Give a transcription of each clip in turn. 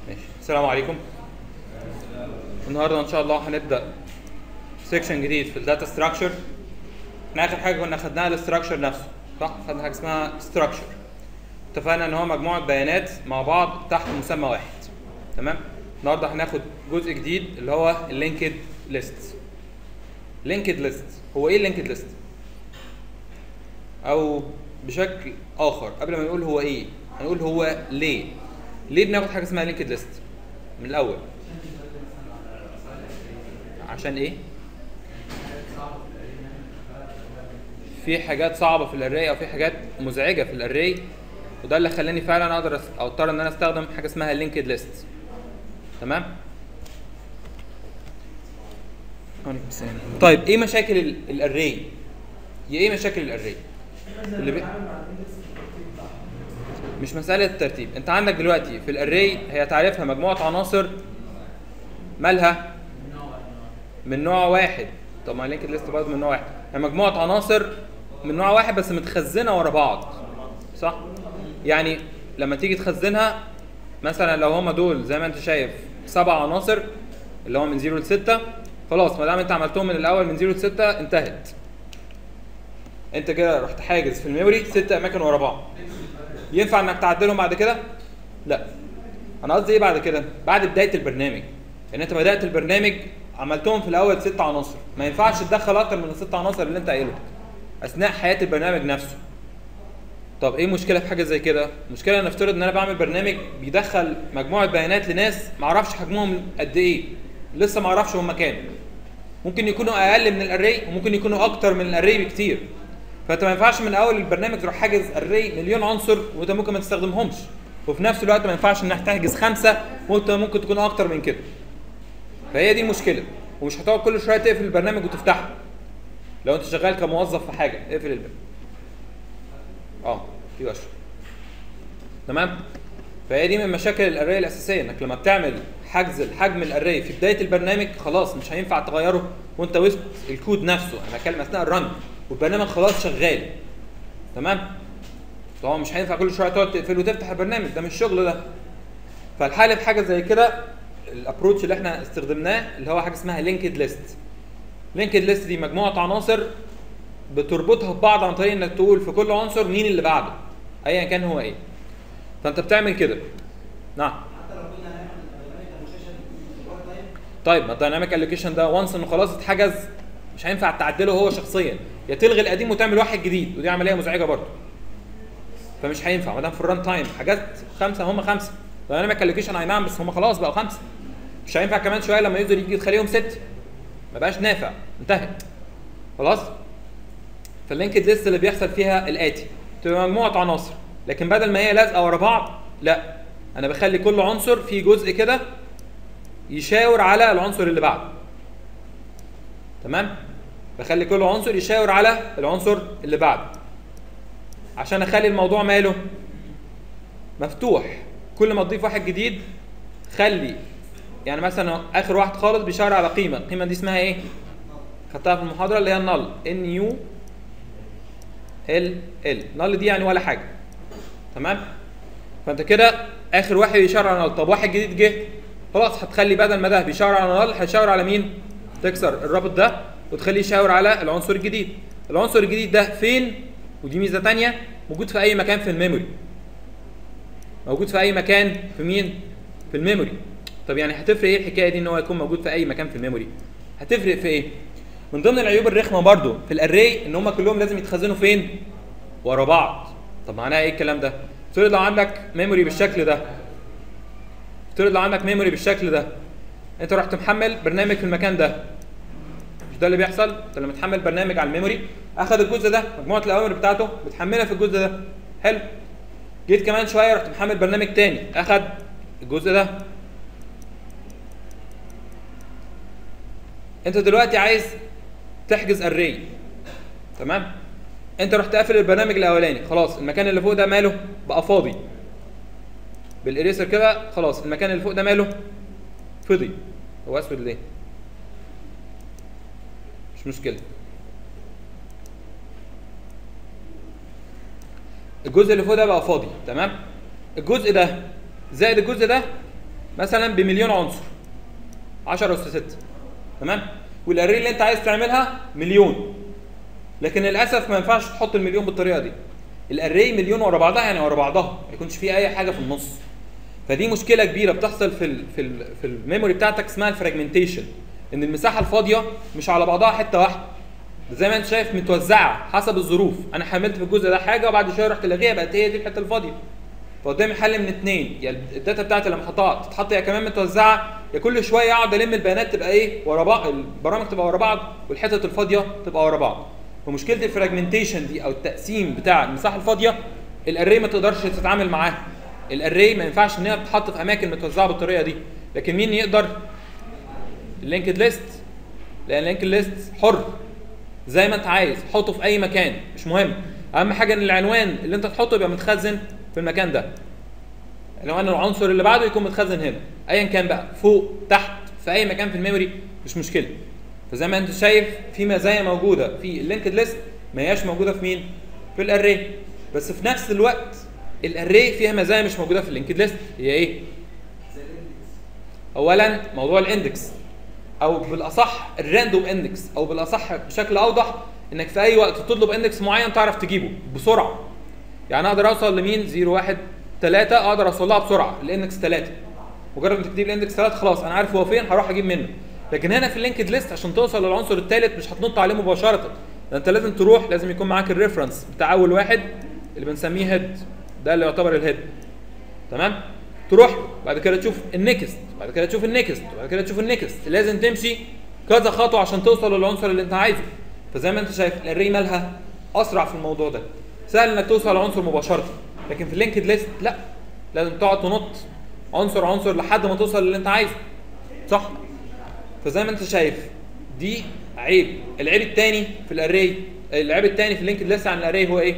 ماشي السلام عليكم النهارده ان شاء الله هنبدا سيكشن جديد في الداتا ستراكشر احنا اخر حاجه كنا خدناها الاستراكشر نفسه صح خدنا حاجه اسمها ستراكشر اتفقنا ان هو مجموعه بيانات مع بعض تحت مسمى واحد تمام النهارده هناخد جزء جديد اللي هو اللينكد ليست لينكد ليست هو ايه اللينكد ليست او بشكل اخر قبل ما نقول هو ايه هنقول هو ليه ليه بناخد حاجه اسمها لينكد ليست من الاول عشان ايه في حاجات صعبه في الاري او في حاجات مزعجه في الاري وده اللي خلاني فعلا اقدر أس- او اضطر ان انا استخدم حاجه اسمها لينكد ليست تمام عليكم السلام. طيب ايه مشاكل ال- الاري هي ايه مشاكل الاري اللي بي... مش مساله الترتيب انت عندك دلوقتي في الاري هي تعريفها مجموعه عناصر مالها من نوع واحد طب ما لينكد ليست برضه من نوع واحد هي مجموعه عناصر من نوع واحد بس متخزنه ورا بعض صح يعني لما تيجي تخزنها مثلا لو هما دول زي ما انت شايف سبع عناصر اللي هو من 0 ل 6 خلاص ما دام انت عملتهم من الاول من 0 ل 6 انتهت انت كده رحت حاجز في الميموري ست اماكن ورا بعض ينفع انك تعدلهم بعد كده لا انا قصدي ايه بعد كده بعد بدايه البرنامج ان انت بدات البرنامج عملتهم في الاول ست عناصر ما ينفعش تدخل اكتر من الست عناصر اللي انت قايلهم اثناء حياه البرنامج نفسه طب ايه المشكله في حاجه زي كده المشكله نفترض ان انا بعمل برنامج بيدخل مجموعه بيانات لناس ما اعرفش حجمهم قد ايه لسه ما اعرفش هم كام ممكن يكونوا اقل من الاري وممكن يكونوا اكتر من الاري بكتير فانت ما ينفعش من اول البرنامج تروح حاجز اري مليون عنصر وانت ممكن ما تستخدمهمش وفي نفس الوقت ما ينفعش انك تحجز خمسه وانت ممكن تكون اكتر من كده فهي دي المشكله ومش هتقعد كل شويه تقفل البرنامج وتفتحه لو انت شغال كموظف في حاجه اقفل البرنامج اه في وش تمام فهي دي من مشاكل الاري الاساسيه انك لما بتعمل حجز حجم الاري في بدايه البرنامج خلاص مش هينفع تغيره وانت وسط الكود نفسه انا بتكلم اثناء الرن والبرنامج خلاص شغال تمام طبعا مش هينفع كل شويه تقعد تقفل وتفتح البرنامج ده مش الشغل ده فالحل في حاجه زي كده الابروتش اللي احنا استخدمناه اللي هو حاجه اسمها لينكد ليست لينكد ليست دي مجموعه عناصر بتربطها ببعض عن طريق انك تقول في كل عنصر مين اللي بعده ايا كان هو ايه فانت بتعمل كده نعم طيب ما الدايناميك الوكيشن ده وانس انه خلاص اتحجز مش هينفع تعدله هو شخصيا يا تلغي القديم وتعمل واحد جديد ودي عمليه مزعجه برضه فمش هينفع ما دام في الران تايم حاجات خمسه هم خمسه دايناميك الوكيشن اي نعم بس هم خلاص بقوا خمسه مش هينفع كمان شويه لما يوزر يجي تخليهم ست ما بقاش نافع انتهت خلاص فاللينكد ليست اللي بيحصل فيها الاتي تبقى مجموعه عناصر لكن بدل ما هي لازقه ورا بعض لا انا بخلي كل عنصر فيه جزء كده يشاور على العنصر اللي بعده تمام بخلي كل عنصر يشاور على العنصر اللي بعده عشان اخلي الموضوع ماله مفتوح كل ما تضيف واحد جديد خلي يعني مثلا اخر واحد خالص بيشاور على قيمه القيمه دي اسمها ايه خدتها في المحاضره اللي هي النل ان يو ال ال نل دي يعني ولا حاجه تمام فانت كده اخر واحد بيشاور على نل طب واحد جديد جه خلاص هتخلي بدل ما ده بيشاور على نل هيشاور على مين تكسر الرابط ده وتخليه يشاور على العنصر الجديد العنصر الجديد ده فين ودي ميزه تانية موجود في اي مكان في الميموري موجود في اي مكان في مين في الميموري طب يعني هتفرق ايه الحكايه دي ان هو يكون موجود في اي مكان في الميموري هتفرق في ايه من ضمن العيوب الرخمه برضو في الاري ان هم كلهم لازم يتخزنوا فين ورا بعض طب معناها ايه الكلام ده افترض لو عندك ميموري بالشكل ده افترض لو عندك ميموري بالشكل ده انت رحت محمل برنامج في المكان ده مش ده اللي بيحصل انت لما تحمل برنامج على الميموري اخذ الجزء ده مجموعه الاوامر بتاعته بتحملها في الجزء ده حلو جيت كمان شويه رحت محمل برنامج تاني اخذ الجزء ده انت دلوقتي عايز تحجز اري تمام انت رحت قافل البرنامج الاولاني خلاص المكان اللي فوق ده ماله بقى فاضي بالاريسر كده خلاص المكان اللي فوق ده ماله فضي هو اسود ليه مش مشكله الجزء اللي فوق ده بقى فاضي تمام الجزء ده زائد الجزء ده مثلا بمليون عنصر 10 اس 6 تمام والاري اللي انت عايز تعملها مليون لكن للاسف ما ينفعش تحط المليون بالطريقه دي الاري مليون ورا بعضها يعني ورا بعضها ما يكونش فيه اي حاجه في النص فدي مشكله كبيره بتحصل في ال في ال في الميموري بتاعتك اسمها الفراجمنتيشن ان المساحه الفاضيه مش على بعضها حته واحده زي ما انت شايف متوزعه حسب الظروف انا حملت في الجزء ده حاجه وبعد شويه رحت لاغيها بقت هي دي الحته الفاضيه فقدامي حل من اتنين يا الداتا بتاعتي لما احطها تتحط يا كمان متوزعه يا كل شويه اقعد الم البيانات تبقى ايه ورا بعض البرامج تبقى ورا بعض والحتت الفاضيه تبقى ورا بعض ومشكله الفراجمنتيشن دي او التقسيم بتاع المساحه الفاضيه الاري ما تقدرش تتعامل معاها الاري ما ينفعش ان هي تتحط في اماكن متوزعه بالطريقه دي لكن مين يقدر اللينكد ليست لان اللينكد ليست حر زي ما انت عايز حطه في اي مكان مش مهم اهم حاجه ان العنوان اللي انت تحطه يبقى متخزن في المكان ده عنوان العنصر اللي بعده يكون متخزن هنا ايا كان بقى فوق تحت في اي مكان في الميموري مش مشكله فزي ما انت شايف في مزايا موجوده في اللينكد ليست ما هياش موجوده في مين في الاري بس في نفس الوقت الاري فيها مزايا مش موجوده في اللينكد ليست هي ايه اولا موضوع الاندكس او بالاصح الراندوم اندكس او بالاصح بشكل اوضح انك في اي وقت تطلب اندكس معين تعرف تجيبه بسرعه يعني اقدر اوصل لمين 0 1 3 اقدر اوصل لها بسرعه الاندكس 3 مجرد ما تكتب لي الاندكس 3 خلاص انا عارف هو فين هروح اجيب منه لكن هنا في اللينكد ليست عشان توصل للعنصر الثالث مش هتنط عليه مباشره ده انت لازم تروح لازم يكون معاك الريفرنس بتاع اول واحد اللي بنسميه هيد ده اللي يعتبر الهيد تمام تروح له بعد كده تشوف النكست بعد كده تشوف النكست بعد كده تشوف النكست لازم تمشي كذا خطوه عشان توصل للعنصر اللي انت عايزه فزي ما انت شايف الاري مالها اسرع في الموضوع ده سهل انك توصل لعنصر مباشره لكن في اللينكد ليست لا لازم تقعد تنط عنصر عنصر لحد ما توصل للي انت عايزه صح فزي ما انت شايف دي عيب العيب الثاني في الاري العيب الثاني في اللينكد ليست عن الاري هو ايه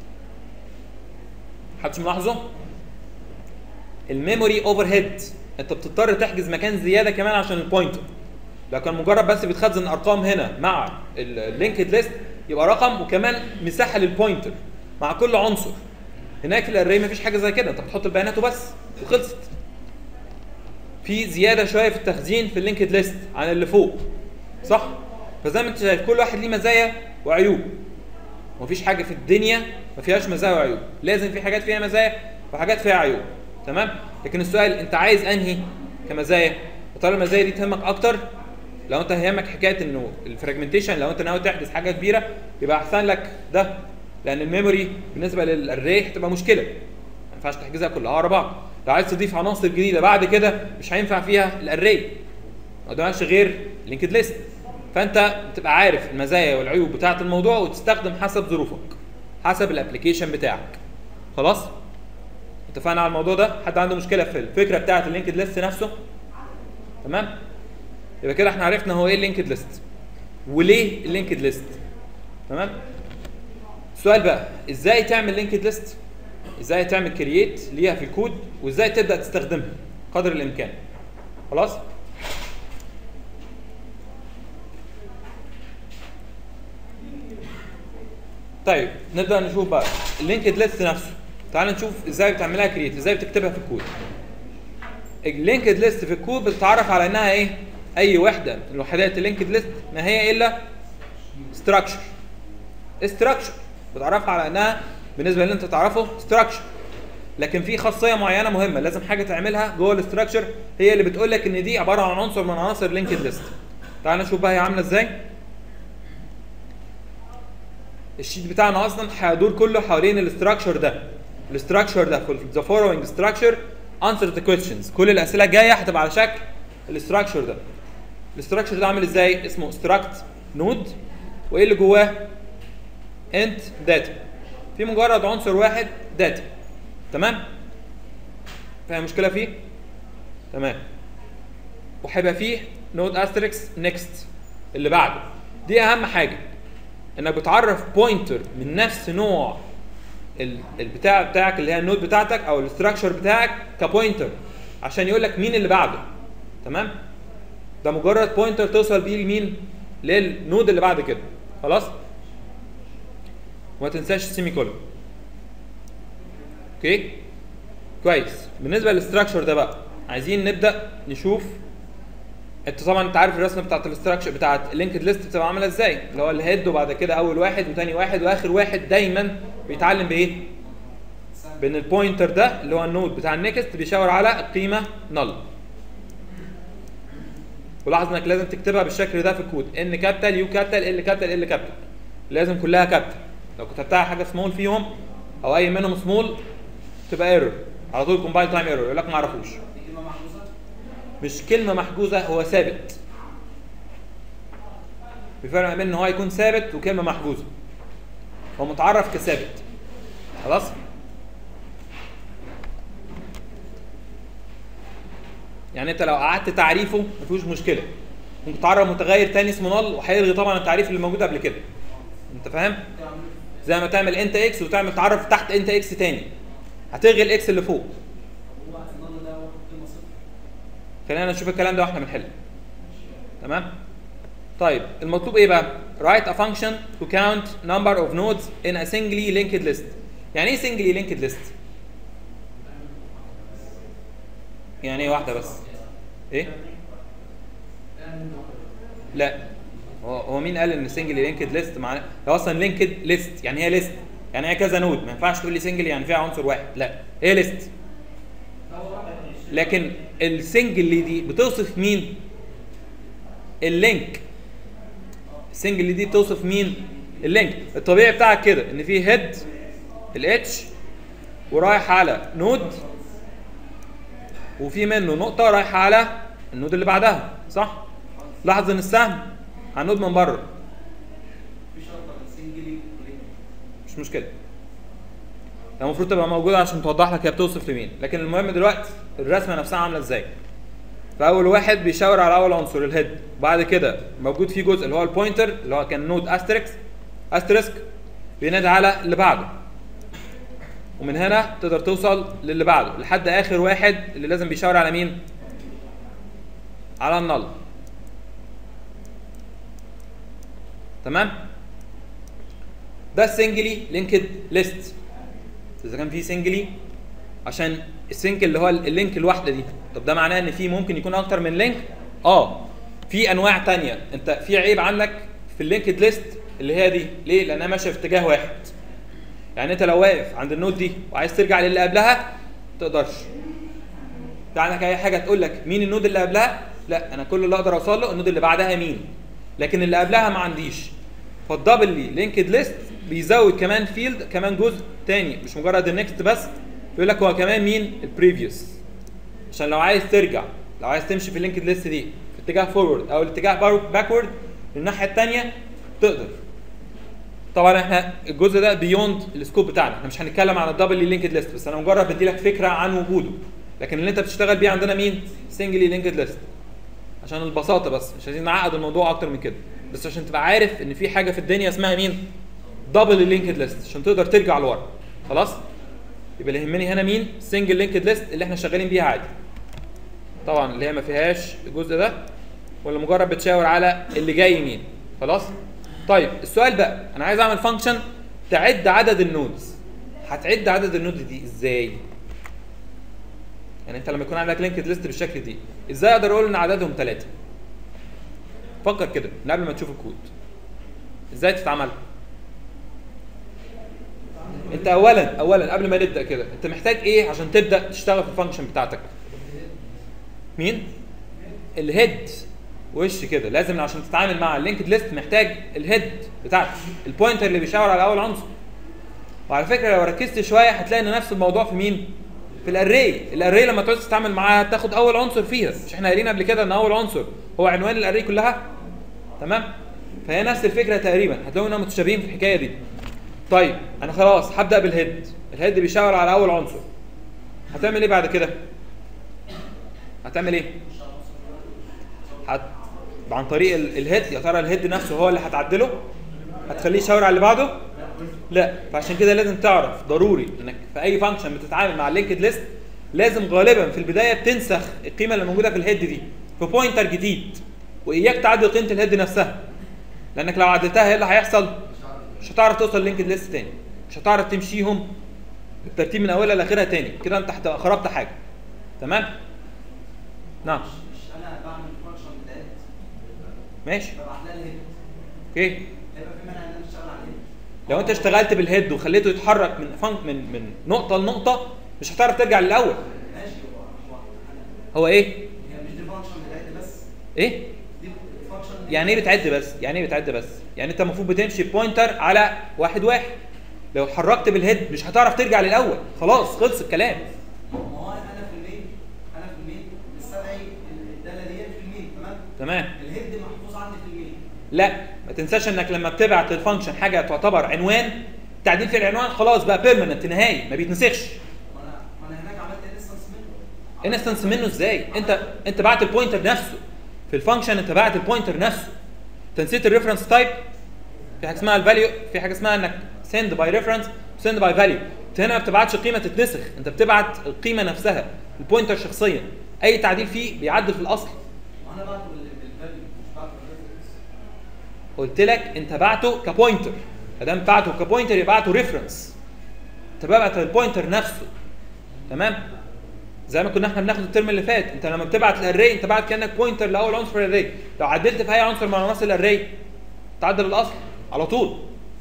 محدش ملاحظه الميموري اوفر هيد انت بتضطر تحجز مكان زياده كمان عشان البوينتر لو كان مجرد بس بتخزن ارقام هنا مع اللينكد ليست يبقى رقم وكمان مساحه للبوينتر مع كل عنصر هناك في الاري مفيش حاجه زي كده انت بتحط البيانات وبس وخلصت في زياده شويه في التخزين في اللينكد ليست عن اللي فوق صح فزي ما انت شايف كل واحد ليه مزايا وعيوب مفيش حاجه في الدنيا ما فيهاش مزايا وعيوب لازم في حاجات فيها مزايا وحاجات فيها عيوب تمام لكن السؤال انت عايز انهي كمزايا يا ترى المزايا دي تهمك اكتر لو انت هيهمك حكايه انه الفراجمنتيشن لو انت ناوي تحدث حاجه كبيره يبقى احسن لك ده لان الميموري بالنسبه للاري هتبقى مشكله ما ينفعش تحجزها كلها ورا بعض لو عايز تضيف عناصر جديده بعد كده مش هينفع فيها الاري ما قدامكش غير لينكد ليست فانت بتبقى عارف المزايا والعيوب بتاعه الموضوع وتستخدم حسب ظروفك حسب الابلكيشن بتاعك خلاص اتفقنا على الموضوع ده حد عنده مشكله في الفكره بتاعه اللينكد ليست نفسه تمام يبقى كده احنا عرفنا هو ايه اللينكد ليست وليه اللينكد ليست تمام السؤال بقى ازاي تعمل لينكد ليست ازاي تعمل كرييت ليها في الكود وازاي تبدا تستخدمها قدر الامكان خلاص طيب نبدا نشوف بقى اللينكد ليست نفسه تعال نشوف ازاي بتعملها كرييت ازاي بتكتبها في الكود اللينكد ليست في الكود بتتعرف على انها ايه اي وحده من وحدات اللينكد ليست ما هي الا ستراكشر ستراكشر بتعرفها على انها بالنسبه اللي انت تعرفه ستراكشر لكن في خاصيه معينه مهمه لازم حاجه تعملها جوه الاستراكشر هي اللي بتقول لك ان دي عباره عن عنصر من عناصر اللينكد ليست تعال نشوف بقى هي عامله ازاي الشيت بتاعنا اصلا هيدور كله حوالين الاستراكشر ده الاستراكشر ده في ذا فولوينج ستراكشر انسر ذا كويستشنز كل الاسئله الجايه هتبقى على شكل الاستراكشر ده الاستراكشر ده عامل ازاي اسمه استراكت نود وايه اللي جواه انت داتا في مجرد عنصر واحد داتا تمام فاهم مشكله فيه تمام وهيبقى فيه نود استريكس نيكست اللي بعده دي اهم حاجه انك بتعرف بوينتر من نفس نوع ال- البتاع بتاعك اللي هي النود بتاعتك او الاستراكشر بتاعك كبوينتر عشان يقول لك مين اللي بعده تمام ده مجرد بوينتر توصل بيه لمين للنود اللي بعد كده خلاص وما تنساش السيمي كولون اوكي كويس بالنسبه للاستراكشر ده بقى عايزين نبدا نشوف انت طبعا انت عارف الرسمه بتاعت الاستراكشر بتاعت اللينكد ليست بتبقى عامله ازاي اللي هو الهيد وبعد كده اول واحد وتاني واحد واخر واحد دايما بيتعلم بايه بان البوينتر ده اللي هو النود بتاع النكست بيشاور على القيمه نل ولاحظ انك لازم تكتبها بالشكل ده في الكود ان كابيتال يو كابيتال ال كابيتال ال كابيتال لازم كلها كابيتال لو كتبتها حاجه سمول فيهم او اي منهم سمول تبقى ايرور على طول كومبايل تايم ايرور يقول لك ما اعرفوش دي كلمه محجوزه مش كلمه محجوزه هو ثابت في فرق ما بين ان هو يكون ثابت وكلمه محجوزه هو متعرف كثابت خلاص يعني انت لو قعدت تعريفه مفيهوش مشكله ممكن تعرف متغير تاني اسمه نل وهيلغي طبعا التعريف اللي موجود قبل كده انت فاهم زي ما تعمل انت اكس وتعمل تعرف تحت انت اكس تاني هتلغي الاكس اللي فوق هو النل ده هو كلمه صفر خلينا نشوف الكلام ده واحنا بنحل تمام طيب المطلوب ايه بقى write a function to count number of nodes in a singly linked list يعني ايه singly linked list يعني ايه واحده بس ايه لا هو هو مين قال ان سنجل لينكد ليست معناه هو اصلا لينكد ليست يعني هي ليست يعني هي كذا نود ما ينفعش تقول لي سنجل يعني فيها عنصر واحد لا هي ليست لكن السنجل دي بتوصف مين اللينك السنجل دي بتوصف مين اللينك الطبيعي بتاعك كده ان في هيد الاتش ورايح على نود وفي منه نقطه رايحه على النود اللي بعدها صح لاحظ ان السهم على النود من بره في شرطه سنجلي لينك مش مشكله هي المفروض تبقى موجوده عشان توضح لك هي بتوصف لمين لكن المهم دلوقتي الرسمه نفسها عامله ازاي فاول واحد بيشاور على اول عنصر الهيد بعد كده موجود فيه جزء اللي هو البوينتر اللي هو كان نود استريكس استريسك بينادي على اللي بعده ومن هنا تقدر توصل للي بعده لحد اخر واحد اللي لازم بيشاور على مين على النل تمام ده السنجلي لينكد ليست اذا كان في سنجلي عشان السنجل اللي هو اللينك الواحده دي طب ده معناه ان في ممكن يكون اكتر من لينك اه في انواع تانية انت في عيب عندك في اللينكد ليست اللي هي دي ليه لانها ماشيه في اتجاه واحد يعني انت لو واقف عند النود دي وعايز ترجع للي قبلها ما تقدرش في عندك اي حاجه تقول لك مين النود اللي قبلها لا انا كل اللي اقدر اوصل له النود اللي بعدها مين لكن اللي قبلها ما عنديش فالدبل لينكد ليست بيزود كمان فيلد كمان جزء تاني مش مجرد النكست بس بيقول لك هو كمان مين البريفيوس عشان لو عايز ترجع لو عايز تمشي في اللينكد ليست دي في اتجاه فورورد او الاتجاه باكورد للناحيه الثانيه تقدر طبعا احنا الجزء ده بيوند السكوب بتاعنا احنا مش هنتكلم عن الدبل لينكد ليست بس انا مجرد بدي لك فكره عن وجوده لكن اللي انت بتشتغل بيه عندنا مين سنجلي لينكد ليست عشان البساطه بس مش عايزين نعقد الموضوع اكتر من كده بس عشان تبقى عارف ان في حاجه في الدنيا اسمها مين دبل لينكد ليست عشان تقدر ترجع لورا خلاص يبقى اللي يهمني هنا مين سنجل لينكد ليست اللي احنا شغالين بيها عادي طبعا اللي هي ما فيهاش الجزء ده ولا مجرد بتشاور على اللي جاي مين خلاص طيب السؤال بقى انا عايز اعمل فانكشن تعد عدد النودز هتعد عدد النودز دي ازاي يعني انت لما يكون عندك لينكد ليست بالشكل دي ازاي اقدر اقول ان عددهم ثلاثه فكر كده من قبل ما تشوف الكود ازاي تتعمل انت اولا اولا قبل ما نبدا كده انت محتاج ايه عشان تبدا تشتغل في الفانكشن بتاعتك مين الهيد وش كده لازم عشان تتعامل مع اللينكد ليست محتاج الهيد بتاعك البوينتر اللي بيشاور على اول عنصر وعلى فكره لو ركزت شويه هتلاقي ان نفس الموضوع في مين في الاري الاري لما تعوز تتعامل معاها تاخد اول عنصر فيها مش احنا قايلين قبل كده ان اول عنصر هو عنوان الاري كلها تمام فهي نفس الفكره تقريبا هتلاقوا انهم متشابهين في الحكايه دي طيب انا خلاص هبدا بالهيد الهيد بيشاور على اول عنصر هتعمل ايه بعد كده هتعمل ايه هت... عن طريق ال- الهيد يا ترى الهيد نفسه هو اللي هتعدله هتخليه يشاور على اللي بعده لا فعشان كده لازم تعرف ضروري انك في اي فانكشن بتتعامل مع اللينكد ليست لازم غالبا في البدايه بتنسخ القيمه اللي موجوده في الهيد دي في بوينتر جديد واياك تعدل قيمه الهيد نفسها لانك لو عدلتها ايه اللي هيحصل مش هتعرف توصل لينكد ليست تاني مش هتعرف تمشيهم بالترتيب من اولها لاخرها تاني كده انت هتبقى خربت حاجه تمام نعم مش مش انا بعمل الفانكشن بتاعت ماشي ببعت لها الهيد اوكي هيبقى في مانع ان انا اشتغل على الهيد لو انت اشتغلت بالهيد وخليته يتحرك من فن من من نقطه لنقطه مش هتعرف ترجع للاول ماشي هو هو انا هو ايه هي مش دي فانكشن بتاعتي بس ايه دي فانكشن يعني ايه بتعد بس يعني ايه بتعد بس يعني انت المفروض بتمشي بوينتر على واحد واحد لو اتحركت بالهيد مش هتعرف ترجع للاول خلاص خلص الكلام ما هو انا في المين انا في المين مستدعي الداله دي في المين تمام تمام الهيد محفوظ عندي في المين لا ما تنساش انك لما بتبعت للفانكشن حاجه تعتبر عنوان تعديل في العنوان خلاص بقى بيرمننت نهائي ما بيتنسخش ما انا ما انا هناك عملت انستنس منه انستنس منه ازاي انت انت بعت البوينتر نفسه في الفانكشن انت بعت البوينتر نفسه انت نسيت الريفرنس تايب في حاجه اسمها الفاليو في حاجه اسمها انك سند باي ريفرنس سند باي فاليو انت هنا ما بتبعتش قيمه تتنسخ انت بتبعت القيمه نفسها البوينتر شخصيا اي تعديل فيه بيعدل في الاصل وانا بعته بال- بالفاليو مش بعته بالريفرنس قلت لك انت بعته كبوينتر ما دام بعته كبوينتر يبقى بعته ريفرنس انت ببعت البوينتر نفسه تمام زي ما كنا احنا بناخد الترم اللي فات انت لما بتبعت الاري انت بعت كانك بوينتر لاول عنصر الاري لو عدلت في اي عنصر من عناصر الاري تعدل الاصل على طول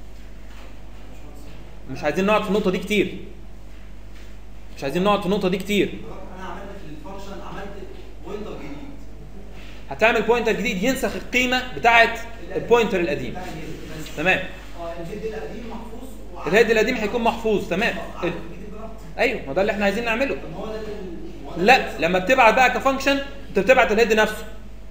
مش عايزين نقعد في النقطه دي كتير مش عايزين نقعد في النقطه دي كتير انا عملت في الفانكشن عملت بوينتر جديد هتعمل بوينتر جديد ينسخ القيمه بتاعه البوينتر القديم بتاع الهيد بس تمام اه الهيد القديم محفوظ وعملت- الهيد القديم هيكون محفوظ تمام اه، عملت الجديد براحتي. ايوه ما ده اللي احنا عايزين نعمله طب ما هو ده اللي هو ده لا اللي- لما بتبعت بقى كفانكشن انت بتبعت الهيد نفسه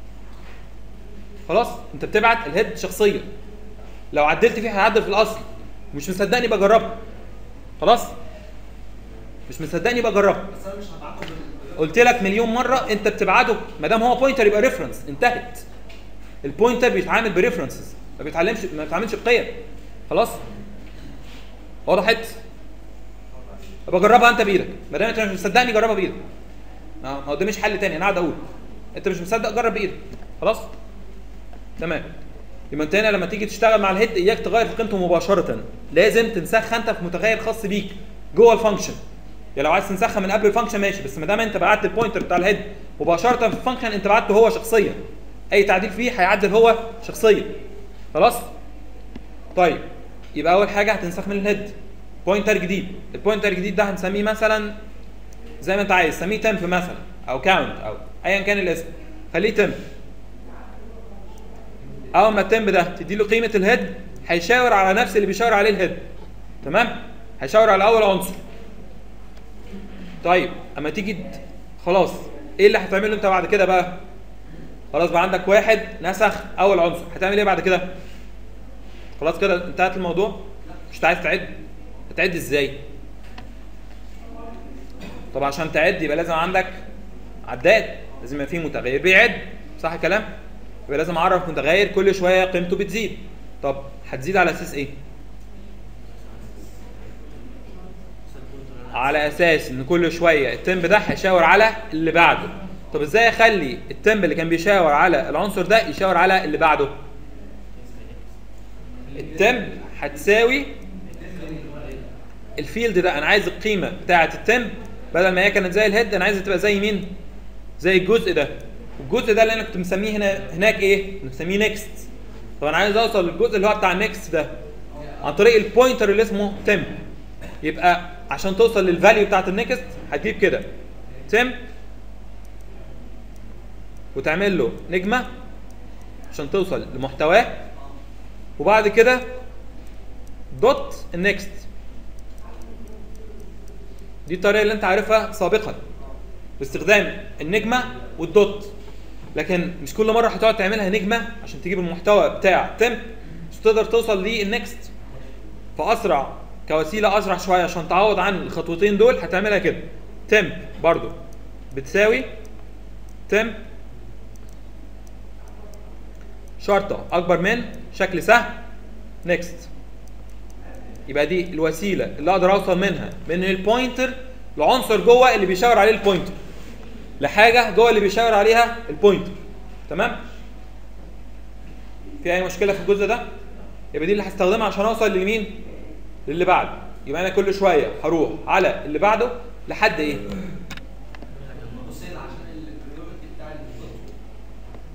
خلاص انت بتبعت الهيد شخصيا لو عدلت فيه هيعدل في الاصل مش مصدقني بجربها خلاص مش مصدقني بجربها بس انا مش هبعته بال- قلت لك مليون مره انت بتبعته ما دام هو بوينتر يبقى ريفرنس انتهت البوينتر بيتعامل بريفرنسز ما بيتعلمش ما بيتعاملش بقيم خلاص وضحت ابقى جربها انت بايدك ما دام انت مش مصدقني جربها بايدك ما ما قداميش حل تاني انا قاعد اقول انت مش مصدق جرب بايدك خلاص تمام يبقى انت هنا لما تيجي تشتغل مع الهيد اياك تغير في قيمته مباشره لازم تنسخها انت في متغير خاص بيك جوه الفانكشن يعني لو عايز تنسخها من قبل الفانكشن ماشي بس ما دام انت بعت البوينتر بتاع الهيد مباشره في الفانكشن انت بعته هو شخصيا اي تعديل فيه هيعدل هو شخصيا خلاص طيب يبقى اول حاجه هتنسخ من الهيد بوينتر جديد البوينتر الجديد ده هنسميه مثلا زي ما انت عايز سميه تمب مثلا او كاونت او ايا كان الاسم خليه تمب اول ما التمب ده تدي له قيمه الهيد هيشاور على نفس اللي بيشاور عليه الهيد تمام هيشاور على اول عنصر طيب اما تيجي د- خلاص ايه اللي هتعمله انت بعد كده بقى خلاص بقى عندك واحد نسخ اول عنصر هتعمل ايه بعد كده خلاص كده انتهت الموضوع مش أنت عايز تعد هتعد ازاي طب عشان تعد يبقى لازم عندك عداد لازم يبقى فيه متغير بيعد صح الكلام يبقى لازم اعرف متغير كل شويه قيمته بتزيد طب هتزيد على اساس ايه على اساس ان كل شويه التمب ده هيشاور على اللي بعده طب ازاي اخلي التمب اللي كان بيشاور على العنصر ده يشاور على اللي بعده التمب هتساوي الفيلد ده انا عايز القيمه بتاعه التمب بدل ما هي كانت زي الهيد انا عايزها تبقى زي مين زي الجزء ده الجزء ده اللي انا كنت مسميه هنا هناك ايه مسميه نيكست طب انا عايز اوصل للجزء اللي هو بتاع النيكست ده عن طريق البوينتر اللي اسمه تمب يبقى عشان توصل للفاليو بتاعت النيكست هتجيب كده تم وتعمل له نجمه عشان توصل لمحتواه وبعد كده دوت النكست دي الطريقه اللي انت عارفها سابقا باستخدام النجمه والدوت لكن مش كل مره هتقعد تعملها نجمه عشان تجيب المحتوى بتاع تم مش تقدر توصل للنكست فاسرع كوسيله اسرع شويه عشان تعوض عن الخطوتين دول هتعملها كده تم برضو بتساوي تم شرطه اكبر من شكل سهم نيكست يبقى دي الوسيله اللي اقدر اوصل منها من البوينتر لعنصر جوه اللي بيشاور عليه البوينتر لحاجه جوه اللي بيشاور عليها البوينتر تمام في اي مشكله في الجزء ده يبقى دي اللي هستخدمها عشان اوصل لمين للي بعده يبقى انا كل شويه هروح على اللي بعده لحد ايه بص هنا عشان البريورتي بتاعت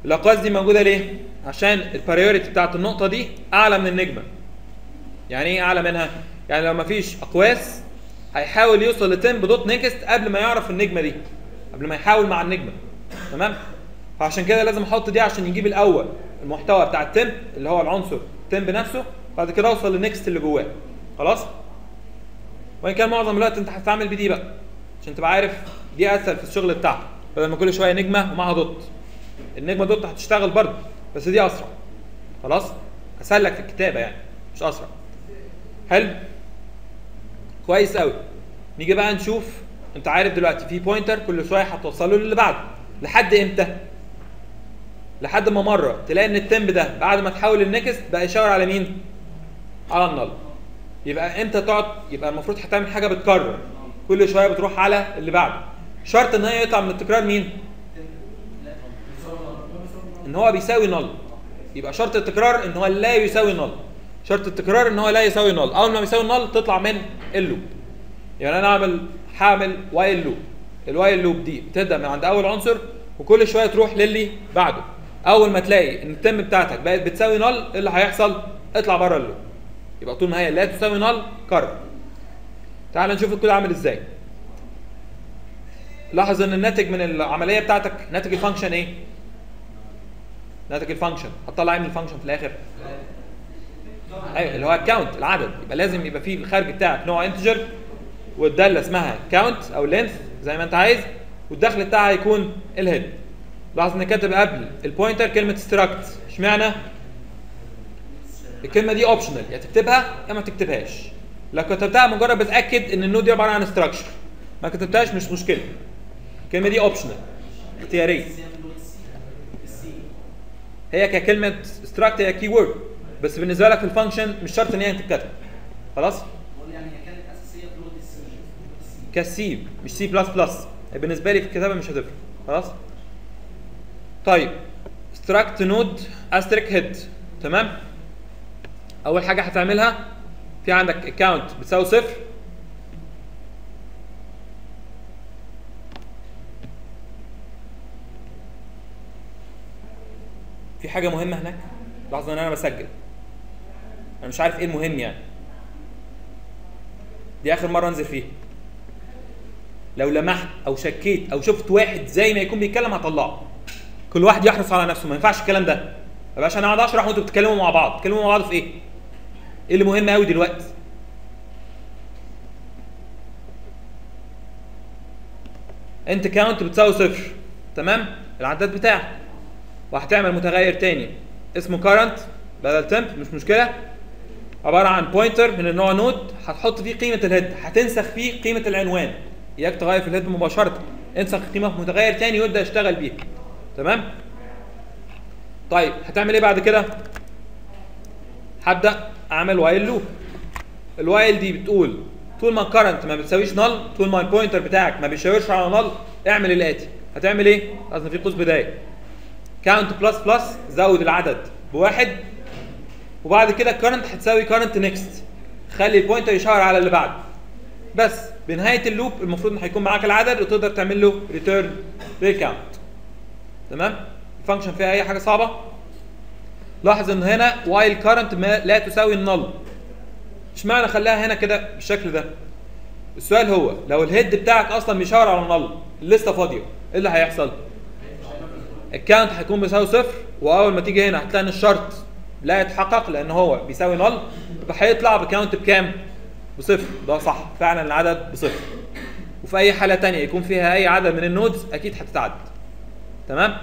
الاقواس دي موجوده ليه عشان البريوريتي بتاعت النقطه دي اعلى من النجمه يعني ايه اعلى منها يعني لو مفيش اقواس هيحاول يوصل لتمب دوت نيكست قبل ما يعرف النجمه دي قبل ما يحاول مع النجمه تمام فعشان كده لازم احط دي عشان يجيب الاول المحتوى بتاع التمب اللي هو العنصر تمب نفسه بعد كده اوصل للنكست اللي جواه خلاص وان كان معظم الوقت انت هتتعامل بدي بقى عشان تبقى عارف دي اسهل في الشغل بتاعك بدل ما كل شويه نجمه ومعاها دوت النجمه دوت هتشتغل برضه بس دي اسرع خلاص اسهل لك في الكتابه يعني مش اسرع حلو كويس قوي نيجي بقى نشوف انت عارف دلوقتي في بوينتر كل شويه هتوصله للي بعده لحد امتى لحد ما مره تلاقي ان التمب ده بعد ما تحول النكست بقى يشاور على مين على النل يبقى امتى تقعد يبقى المفروض هتعمل حاجه بتكرر كل شويه بتروح على اللي بعده شرط ان هي يطلع من التكرار مين ان هو بيساوي نل يبقى شرط التكرار ان هو لا يساوي نل شرط التكرار ان هو لا يساوي نل اول ما بيساوي نل تطلع من اللوب يعني انا اعمل هعمل وايل لوب الوايل لوب دي بتبدا من عند اول عنصر وكل شويه تروح للي بعده اول ما تلاقي ان التم بتاعتك بقت بتساوي نل ايه اللي هيحصل اطلع بره اللوب يبقى طول ما هي لا تساوي نل كرر تعال نشوف الكود عامل ازاي لاحظ ان الناتج من العمليه بتاعتك ناتج الفانكشن ايه ناتج الفانكشن هتطلع ايه من الفانكشن في الاخر ايوه اللي هو الكاونت العدد يبقى لازم يبقى فيه الخارج بتاعك نوع انتجر والداله اسمها كاونت او لينث زي ما انت عايز والدخل بتاعها يكون الهيد لاحظ ان كاتب قبل البوينتر كلمه ستراكت اشمعنى الكلمه دي اوبشنال يا تكتبها يا ما تكتبهاش لو كتبتها مجرد بتاكد ان النود دي عباره عن ستراكشر ما كتبتهاش مش مشكله الكلمه دي اوبشنال اختياريه هي ككلمه ستراكت هي كي وورد بس بالنسبه لك في الفانكشن مش شرط ان هي تتكتب خلاص بقول يعني هي كانت اساسيه في لغه السي كسي مش سي بلس بلس بالنسبه لي في الكتابه مش هتفرق خلاص طيب struct نود asterisk هيد تمام اول حاجه هتعملها في عندك account بتساوي صفر في حاجه مهمه هناك لحظه ان انا بسجل انا مش عارف ايه المهم يعني دي اخر مره انزل فيها لو لمحت او شكيت او شفت واحد زي ما يكون بيتكلم هطلعه كل واحد يحرص على نفسه ما ينفعش الكلام ده ما بقاش انا اقعد اشرح وانتوا بتتكلموا مع بعض بتتكلموا مع بعض في ايه ايه اللي مهم قوي دلوقتي انت كاونت بتساوي صفر تمام العداد بتاعك وهتعمل متغير تاني اسمه current بدل temp مش مشكله عباره عن بوينتر من النوع نود هتحط فيه قيمه الهيد هتنسخ فيه قيمه العنوان اياك تغير في الهيد مباشره انسخ قيمه في متغير تاني وابدا اشتغل بيها تمام طيب هتعمل ايه بعد كده هبدا اعمل وايل لوب الوايل دي بتقول طول ما الكرنت ما بتساويش نل طول ما البوينتر بتاعك ما بيشاورش على نل اعمل الاتي هتعمل ايه لازم في قوس بدايه كاونت بلس بلس زود العدد بواحد وبعد كده الكرنت هتساوي كرنت نيكست خلي البوينتر يشاور على اللي بعده بس بنهايه اللوب المفروض ان هيكون معاك العدد وتقدر تعمل له ريتيرن للكاونت تمام الفانكشن فيها اي حاجه صعبه لاحظ ان هنا وايل كرنت لا تساوي النل اشمعنى خلاها هنا كده بالشكل ده السؤال هو لو الهيد بتاعك اصلا بيشاور على النل الليسته فاضيه ايه اللي هيحصل الكاونت هيكون بيساوي صفر واول ما تيجي هنا هتلاقي ان الشرط لا يتحقق لان هو بيساوي نل فهيطلع بكاونت بكام بصفر ده صح فعلا العدد بصفر وفي اي حاله تانية يكون فيها اي عدد من النودز اكيد هتتعدد تمام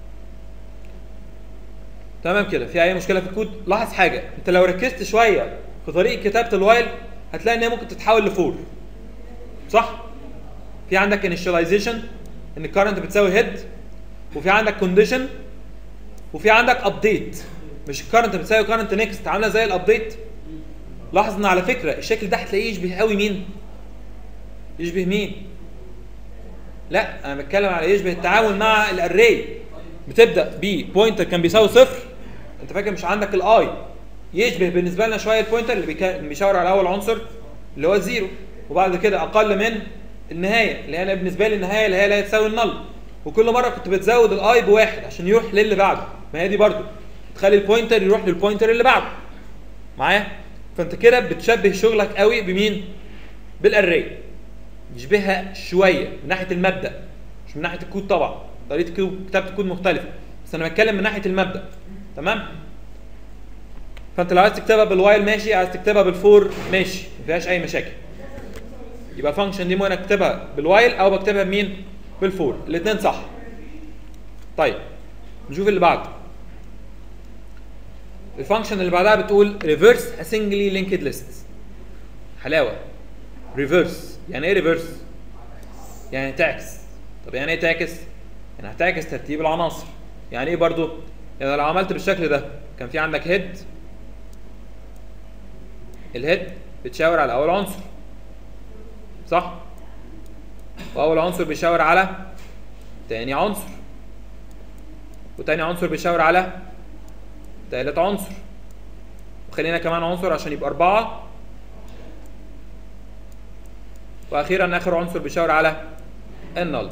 تمام كده في اي مشكله في الكود لاحظ حاجه انت لو ركزت شويه في طريقه كتابه الوايل هتلاقي ان هي ممكن تتحول لفور صح في عندك انيشاليزيشن ان الكرنت بتساوي هيد وفي عندك كونديشن وفي عندك ابديت مش الكرنت بتساوي كرنت نيكست عامله زي الابديت لاحظ ان على فكره الشكل ده هتلاقيه يشبه قوي مين يشبه مين لا انا بتكلم على يشبه التعامل مع الاري بتبدا ببوينتر كان بيساوي صفر انت فاكر مش عندك الاي يشبه بالنسبه لنا شويه البوينتر اللي بيكا- اللي بيشاور على اول عنصر اللي هو الزيرو وبعد كده اقل من النهايه اللي انا بالنسبه لي النهايه اللي هي لا تساوي النل وكل مره كنت بتزود الاي بواحد عشان يروح للي بعده ما هي دي برضو تخلي البوينتر يروح للبوينتر اللي بعده معايا فانت كده بتشبه شغلك قوي بمين بالاري يشبهها شويه من ناحيه المبدا مش من ناحيه الكود طبعا طريقه كو- كتابه الكود مختلفه بس انا بتكلم من ناحيه المبدا تمام فانت لو عايز تكتبها بالوايل ماشي عايز تكتبها بالفور ماشي ما فيهاش اي مشاكل يبقى فانكشن دي ممكن اكتبها بالوايل او بكتبها بمين بالفور الاثنين صح طيب نشوف اللي بعده الفانكشن اللي بعدها بتقول ريفرس a singly linked list حلاوه ريفرس يعني ايه ريفرس يعني تعكس طب يعني ايه تعكس يعني هتعكس ترتيب العناصر يعني ايه برضو يعني لو عملت بالشكل ده كان في عندك هيد الهيد بتشاور على اول عنصر صح واول عنصر بيشاور على تاني عنصر وتاني عنصر بيشاور على تالت عنصر وخلينا كمان عنصر عشان يبقى أربعة وأخيرا آخر عنصر بيشاور على النل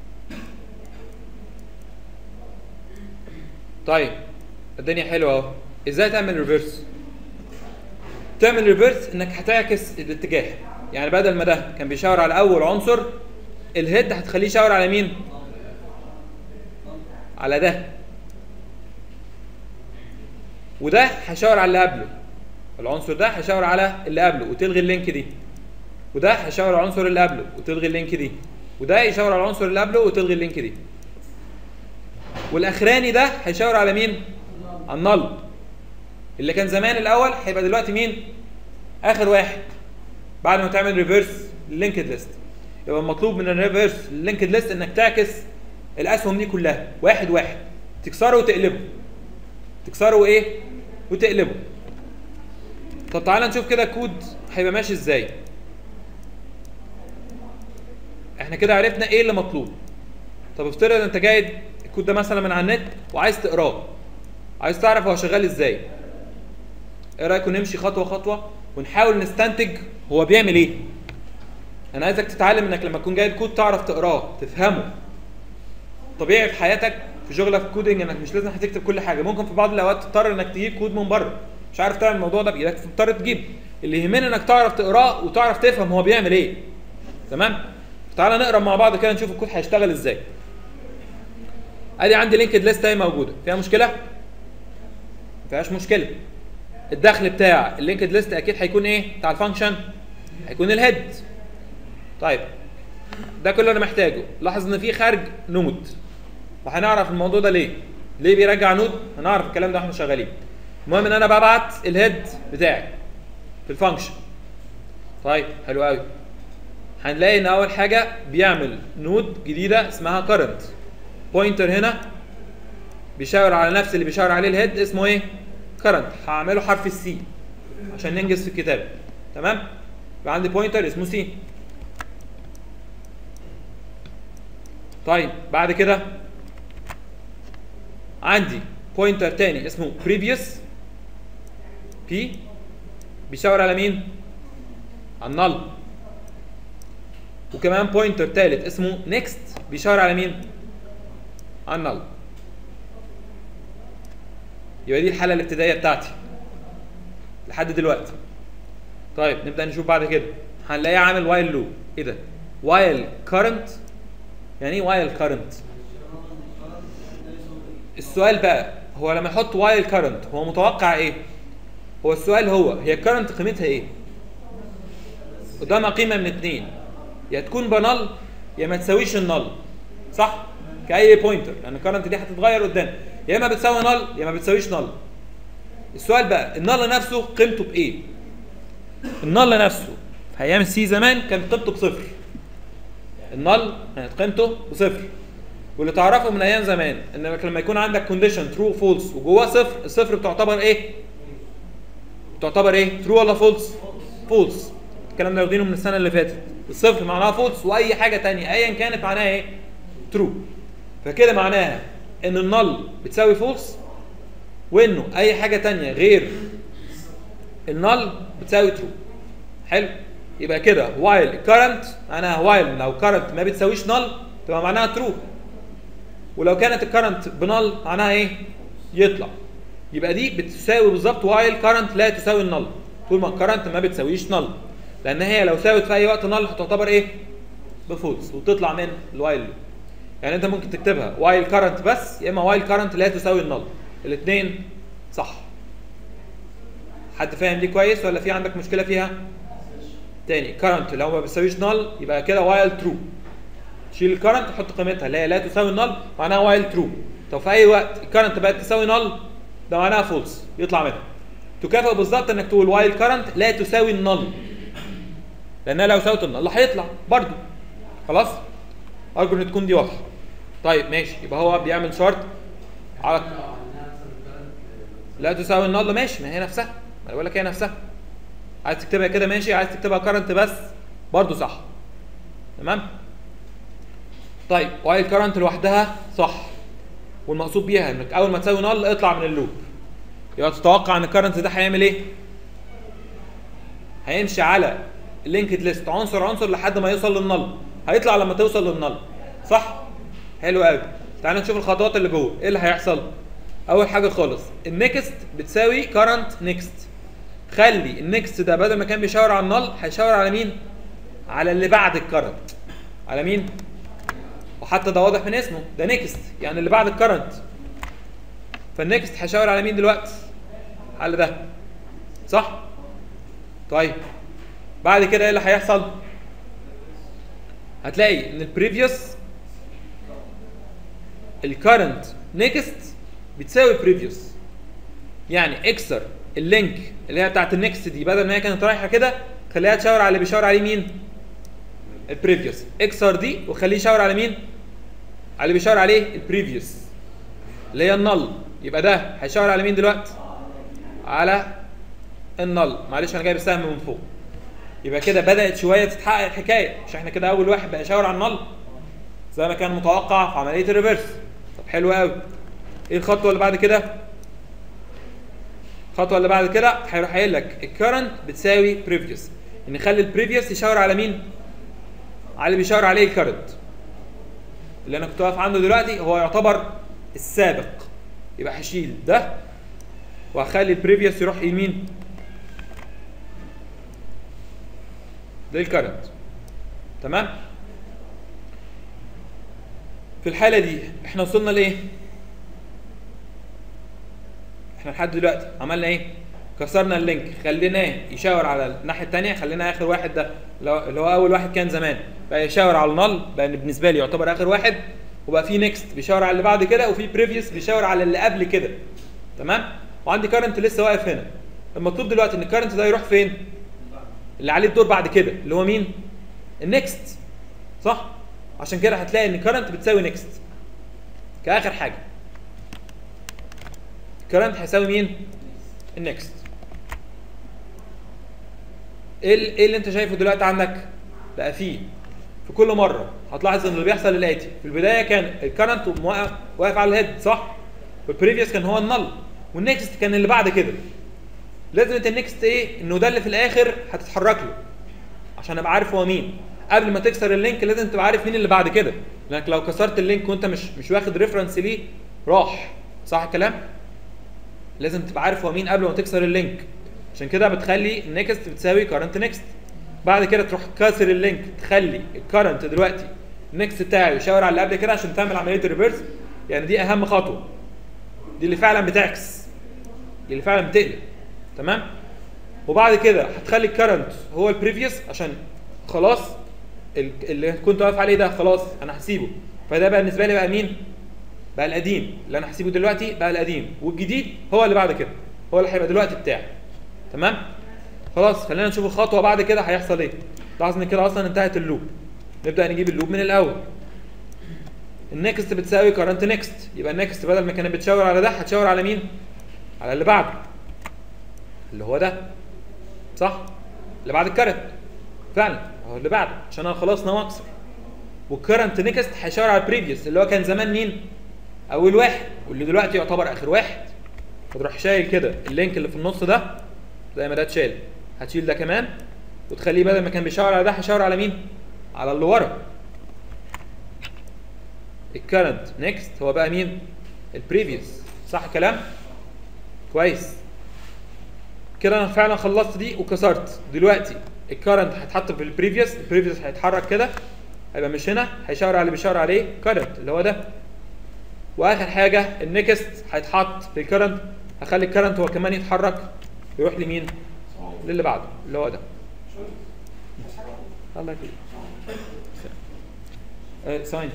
طيب الدنيا حلوة أهو إزاي تعمل ريفرس؟ تعمل ريفرس إنك هتعكس الاتجاه يعني بدل ما ده كان بيشاور على أول عنصر الهيد هتخليه يشاور على مين؟ على ده وده هيشاور على اللي قبله العنصر ده هيشاور على اللي قبله وتلغي اللينك دي وده هيشاور على العنصر اللي قبله وتلغي اللينك دي وده يشاور على العنصر اللي قبله وتلغي اللينك دي والاخراني ده هيشاور على مين على النل اللي كان زمان الاول هيبقى دلوقتي مين اخر واحد بعد ما تعمل ريفرس لينكد ليست يبقى المطلوب من الريفرس لينكد ليست انك تعكس الاسهم دي كلها واحد واحد تكسره وتقلبه تكسره وايه وتقلبه طب تعالى نشوف كده كود هيبقى ماشي ازاي احنا كده عرفنا ايه اللي مطلوب طب افترض انت جايب الكود ده مثلا من على النت وعايز تقراه عايز تعرف هو شغال ازاي ايه رايكم نمشي خطوه خطوه ونحاول نستنتج هو بيعمل ايه انا عايزك تتعلم انك لما تكون جايب كود تعرف تقراه تفهمه طبيعي في حياتك في شغلك في كودنج انك مش لازم هتكتب كل حاجه ممكن في بعض الاوقات تضطر انك تجيب كود من بره مش عارف تعمل الموضوع ده بايدك تضطر تجيب اللي يهمني انك تعرف تقراه وتعرف تفهم هو بيعمل ايه تمام تعالى نقرا مع بعض كده نشوف الكود هيشتغل ازاي ادي عندي لينكد ليست اهي موجوده فيها مشكله ما فيهاش مشكله الدخل بتاع اللينكد ليست اكيد هيكون ايه بتاع الفانكشن هيكون الهيد طيب ده كله انا محتاجه لاحظ ان في خارج نود وهنعرف الموضوع ده ليه ليه بيرجع نود هنعرف الكلام ده واحنا شغالين المهم ان انا ببعت الهيد بتاعي في الفانكشن طيب حلو قوي هنلاقي ان اول حاجه بيعمل نود جديده اسمها current بوينتر هنا بيشاور على نفس اللي بيشاور عليه الهيد اسمه ايه current هعمله حرف السي عشان ننجز في الكتابه تمام يبقى عندي بوينتر اسمه سي طيب بعد كده عندي بوينتر تاني اسمه previous p بيشاور على مين على النل وكمان بوينتر تالت اسمه next بيشاور على مين على النل يبقى دي الحاله الابتدائيه بتاعتي لحد دلوقتي طيب نبدا نشوف بعد كده هنلاقيه عامل وايل لوب ايه ده وايل current يعني ايه وايل current السؤال بقى هو لما يحط وايل كارنت هو متوقع ايه هو السؤال هو هي الكارنت قيمتها ايه قدامها قيمه من اتنين يا تكون بنل يا ما تساويش النل صح كاي بوينتر لان الكارنت دي هتتغير قدام يا اما بتساوي نل يا ما بتساويش نل السؤال بقى النل نفسه قيمته بايه النل نفسه في ايام السي زمان كانت قيمته بصفر النل كانت قيمته بصفر واللي تعرفه من ايام زمان انك لما يكون عندك كونديشن ترو فولس وجواه صفر الصفر بتعتبر ايه تعتبر ايه ترو ولا فولس فولس الكلام ده واخدينه من السنه اللي فاتت الصفر معناها فولس واي حاجه تانية ايا كانت معناها ايه ترو فكده معناها ان النل بتساوي فولس وانه اي حاجه تانية غير النل بتساوي ترو حلو يبقى كده وايل كارنت معناها وايل لو كارنت ما بتساويش نل تبقى معناها ترو ولو كانت الكرنت بنل معناها ايه يطلع يبقى دي بتساوي بالظبط وايل كرنت لا تساوي النل طول ما الكرنت ما بتساويش نل لان هي لو ساوت في اي وقت نل هتعتبر ايه بفولس وتطلع من الوايل لوب يعني انت ممكن تكتبها وايل كرنت بس يا اما وايل كرنت لا تساوي النل الاثنين صح حد فاهم دي كويس ولا في عندك مشكله فيها تاني كرنت لو ما بتساويش نل يبقى كده وايل ترو شيل الكرنت تحط قيمتها اللي هي لا تساوي النل معناها وايل ترو طب في اي وقت الكرنت بقت تساوي نل ده معناها فولس يطلع منها تكافئ بالظبط انك تقول وايل كرنت لا تساوي النل لانها لو ساوت النل هيطلع برضو خلاص ارجو ان تكون دي واضحه طيب ماشي يبقى هو بيعمل شرط على لا تساوي النل ماشي ما هي نفسها ما انا بقول لك هي نفسها عايز تكتبها كده ماشي عايز تكتبها كرنت بس برضو صح تمام طيب وايل كرنت لوحدها صح والمقصود بيها انك اول ما تساوي نل اطلع من اللوب يبقى تتوقع ان الكرنت ده هيعمل ايه هيمشي على اللينكد ليست عنصر عنصر لحد ما يوصل للنل هيطلع لما توصل للنل صح حلو قوي تعال نشوف الخطوات اللي جوه ايه اللي هيحصل اول حاجه خالص النكست بتساوي كرنت نيكست خلي النكست ده بدل ما كان بيشاور على النل هيشاور على مين على اللي بعد الكرنت على مين وحتى ده واضح من اسمه ده نيكست يعني اللي بعد الكرنت فالنكست هيشاور على مين دلوقتي على ده صح طيب بعد كده ايه اللي هيحصل هتلاقي ان البريفيوس الكرنت نيكست بتساوي بريفيوس يعني اكسر اللينك اللي هي بتاعت النكست دي بدل ما هي كانت رايحه كده خليها تشاور على اللي بيشاور عليه مين البريفيوس اكسر دي وخليه يشاور على مين على اللي بيشاور عليه البريفيوس اللي هي النل يبقى ده هيشاور على مين دلوقتي على النل معلش انا جايب السهم من فوق يبقى كده بدات شويه تتحقق الحكايه مش احنا كده اول واحد بقى يشاور على النل زي ما كان متوقع في عمليه الريفرس طب حلو قوي ايه الخطوه اللي بعد كده الخطوه اللي بعد كده هيروح قايل لك الكرنت بتساوي بريفيوس نخلي البريفيوس يشاور على مين على اللي بيشاور عليه الكرنت اللي انا كنت واقف عنده دلوقتي هو يعتبر السابق يبقى هشيل ده وهخلي البريفيوس يروح يمين ده الكرنت تمام في الحالة دي احنا وصلنا لايه؟ احنا لحد دلوقتي عملنا ايه؟ كسرنا اللينك خليناه يشاور على الناحية التانية خلينا اخر واحد ده اللي هو اول واحد كان زمان بقى يشاور على النل بقى بالنسبة لي يعتبر اخر واحد وبقى في نيكست بيشاور على اللي بعد كده وفي بريفيوس بيشاور على اللي قبل كده تمام؟ وعندي كارنت لسه واقف هنا المطلوب دلوقتي ان الكارنت ده يروح فين؟ اللي عليه الدور بعد كده اللي هو مين؟ النكست صح؟ عشان كده هتلاقي ان كرنت بتساوي نيكست كاخر حاجه كرنت هيساوي مين النكست ايه ايه اللي انت شايفه دلوقتي عندك بقى فيه في كل مره هتلاحظ ان اللي بيحصل الاتي في البدايه كان الكرنت واقف واقف على الهيد صح والبريفيوس كان هو النل والنكست كان اللي بعد كده لازم النكست ايه انه ده اللي في الاخر هتتحرك له عشان ابقى عارف هو مين قبل ما تكسر اللينك لازم تبقى عارف مين اللي بعد كده لانك لو كسرت اللينك وانت مش مش واخد ريفرنس ليه راح صح الكلام لازم تبقى عارف هو مين قبل ما تكسر اللينك عشان كده بتخلي النكست بتساوي كارنت نكست بعد كده تروح كاسر اللينك تخلي الكارنت دلوقتي النكست بتاعي يشاور على اللي قبل كده عشان تعمل عمليه الريفرس يعني دي اهم خطوه دي اللي فعلا بتعكس دي اللي فعلا بتقلب تمام وبعد كده هتخلي الكرنت هو البريفيوس عشان خلاص اللي كنت واقف عليه ده خلاص انا هسيبه فده بقى بالنسبه لي بقى مين بقى القديم اللي انا هسيبه دلوقتي بقى القديم والجديد هو اللي بعد كده هو اللي هيبقى دلوقتي بتاعي تمام خلاص خلينا نشوف الخطوه بعد كده هيحصل ايه لاحظ ان كده اصلا انتهت اللوب نبدا نجيب اللوب من الاول النكست بتساوي كارنت نكست يبقى النكست بدل ما كانت بتشاور على ده هتشاور على مين على اللي بعده اللي هو ده صح اللي بعد الكرنت فعلا هو اللي بعده عشان انا خلاص ناوي اكسر والكرنت نيكست هيشاور على البريفيوس اللي هو كان زمان مين اول واحد واللي دلوقتي يعتبر اخر واحد فتروح شايل كده اللينك اللي في النص ده زي ما ده اتشال هتشيل ده كمان وتخليه بدل ما كان بيشاور على ده هيشاور على مين على اللي ورا الكرنت نيكست هو بقى مين البريفيوس صح الكلام كويس كده انا فعلا خلصت دي وكسرت دلوقتي الكرنت هيتحط في البريفيوس البريفيوس هيتحرك كده هيبقى مش هنا هيشاور على اللي بيشاور عليه كرنت اللي هو ده واخر حاجه النكست هيتحط في الكرنت هخلي الكرنت هو كمان يتحرك يروح لمين للي بعده اللي هو ده الله يكرمك آه، ثواني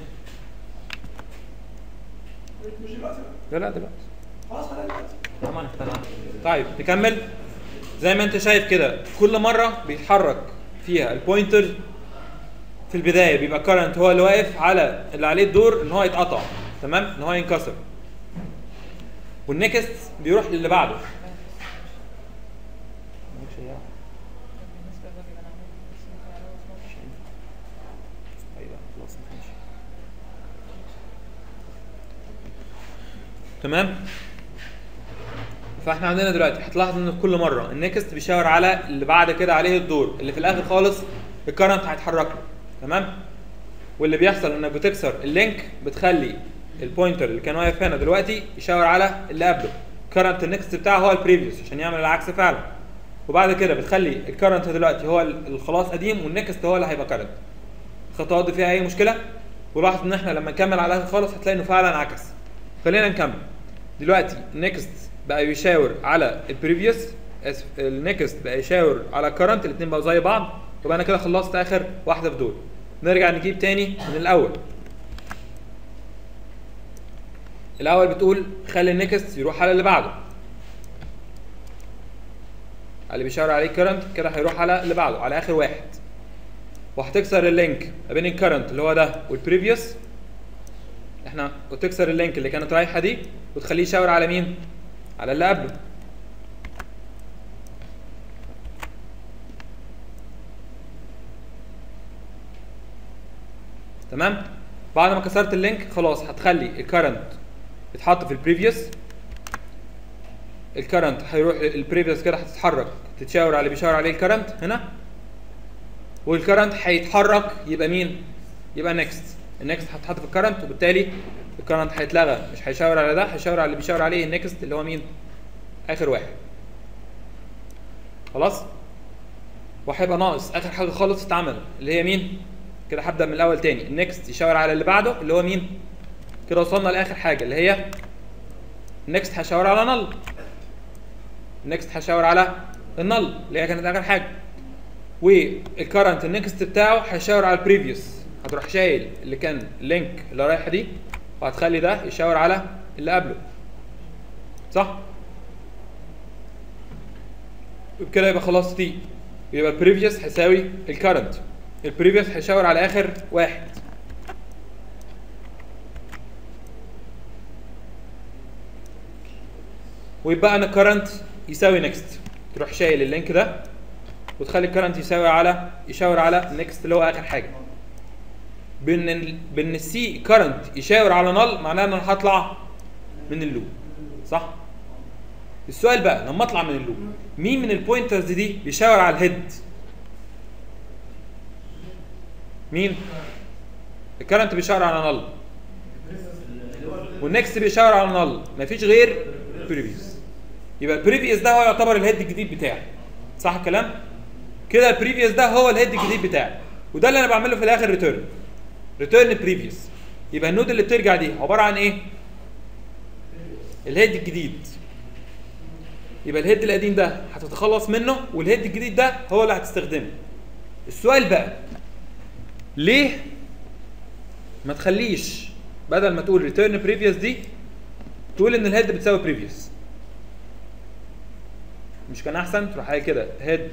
مش دلوقتي لا لا دلوقتي خلاص خلينا دلوقتي تمام تمام طيب نكمل زي ما انت شايف كده كل مره بيتحرك فيها البوينتر في البدايه بيبقى كارنت هو اللي واقف على اللي عليه الدور ان هو يتقطع تمام ان هو ينكسر والنكست بيروح للي بعده بالنسبه للواجب انا عملت بس ممكن اعمله في نقطة. أيوة، خلاص، ماشي. تمام فاحنا عندنا دلوقتي هتلاحظ ان في كل مره النكست بيشاور على اللي بعد كده عليه الدور اللي في الاخر خالص الكرنت هيتحرك له تمام واللي بيحصل انك بتكسر اللينك بتخلي البوينتر اللي كان واقف هنا دلوقتي يشاور على اللي قبله كرنت النكست بتاعه هو البريفيوس عشان يعمل العكس فعلا وبعد كده بتخلي الكرنت دلوقتي هو ال- الخلاص قديم والنكست هو اللي هيبقى كرنت الخطوات دي فيها اي مشكله ولاحظ ان احنا لما نكمل على الاخر خالص هتلاقي انه فعلا عكس خلينا نكمل دلوقتي النكست بقى يشاور على البريفيوس اسف النكست بقى يشاور على الكرنت الاثنين بقوا زي بعض يبقى انا كده خلصت اخر واحده في دول نرجع نجيب تاني من الاول الاول بتقول خلي النكست يروح على اللي بعده على اللي بيشاور عليه الكرنت كده هيروح على اللي بعده على اخر واحد وهتكسر اللينك ما بين الكرنت اللي هو ده والبريفيوس احنا وتكسر اللينك اللي كانت رايحه دي وتخليه يشاور على مين؟ على اللي قبله تمام؟ بعد ما كسرت اللينك خلاص هتخلي الكرنت يتحط في البريفيوس الكرنت هيروح البريفيوس كده هتتحرك تتشاور على اللي بيشاور عليه الكرنت هنا والكرنت هيتحرك يبقى مين؟ يبقى نيكست النيكست هتتحط في الكرنت وبالتالي الكرنت هيتلغى مش هيشاور على ده هيشاور على اللي بيشاور عليه النيكست اللي هو مين؟ اخر واحد خلاص؟ وهيبقى ناقص اخر حاجه خالص تتعمل اللي هي مين؟ كده هبدا من الاول تاني النيكست يشاور على اللي بعده اللي هو مين؟ كده وصلنا لاخر حاجه اللي هي النيكست هيشاور على نل النيكست هيشاور على النل اللي هي كانت اخر حاجه والكرنت النكست بتاعه هيشاور على البريفيوس هتروح شايل اللي كان لينك اللي رايحه دي وهتخلي ده يشاور على اللي قبله صح وبكده يبقى خلاص دي يبقى البريفيوس هيساوي الكرنت البريفيوس هيشاور على اخر واحد ويبقى انا الكرنت يساوي نكست تروح شايل اللينك ده وتخلي الكرنت يساوي على يشاور على النكست اللي هو اخر حاجه بان ال- بان السي كرنت يشاور على نل معناه ان انا هطلع من اللوب صح السؤال بقى لما اطلع من اللوب مين من البوينترز دي بيشاور على الهيد مين الكرنت بيشاور على نل والنكست بيشاور على نل مفيش غير بريفيوس يبقى البريفيوس ده هو يعتبر الهيد الجديد بتاعي صح الكلام كده البريفيوس ده هو الهيد الجديد بتاعي وده اللي انا بعمله في الاخر ريتيرن ريتيرن بريفيوس يبقى النود اللي بترجع دي عباره عن ايه الهيد الجديد يبقى الهيد القديم ده هتتخلص منه والهيد الجديد ده هو اللي هتستخدمه السؤال بقى ليه ما تخليش بدل ما تقول ريتيرن بريفيوس دي تقول ان الهيد بتساوي بريفيوس مش كان احسن تروح قايل كده هيد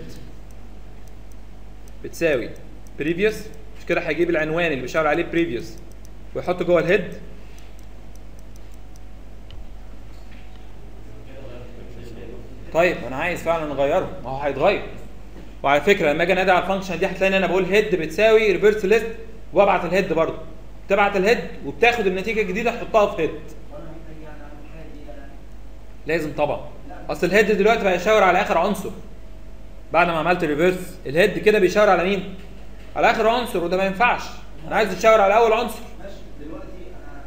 بتساوي بريفيوس مش كده هيجيب العنوان اللي بيشاور عليه بريفيوس ويحطه جوه الهيد طيب انا عايز فعلا نغيره ما هو هيتغير وعلى فكره لما اجي انادي على الفانكشن دي هتلاقي ان انا بقول هيد بتساوي ريفرس ليست وابعت الهيد برضه تبعت الهيد وبتاخد النتيجه الجديده تحطها في هيد وانا محتاج يعني اعمل حاجه دي يعني لازم طبعا اصل الهيد دلوقتي بقى يشاور على اخر عنصر بعد ما عملت ريفرس الهيد كده بيشاور على مين على اخر عنصر وده ما ينفعش انا عايز يشاور على اول عنصر ماشي دلوقتي انا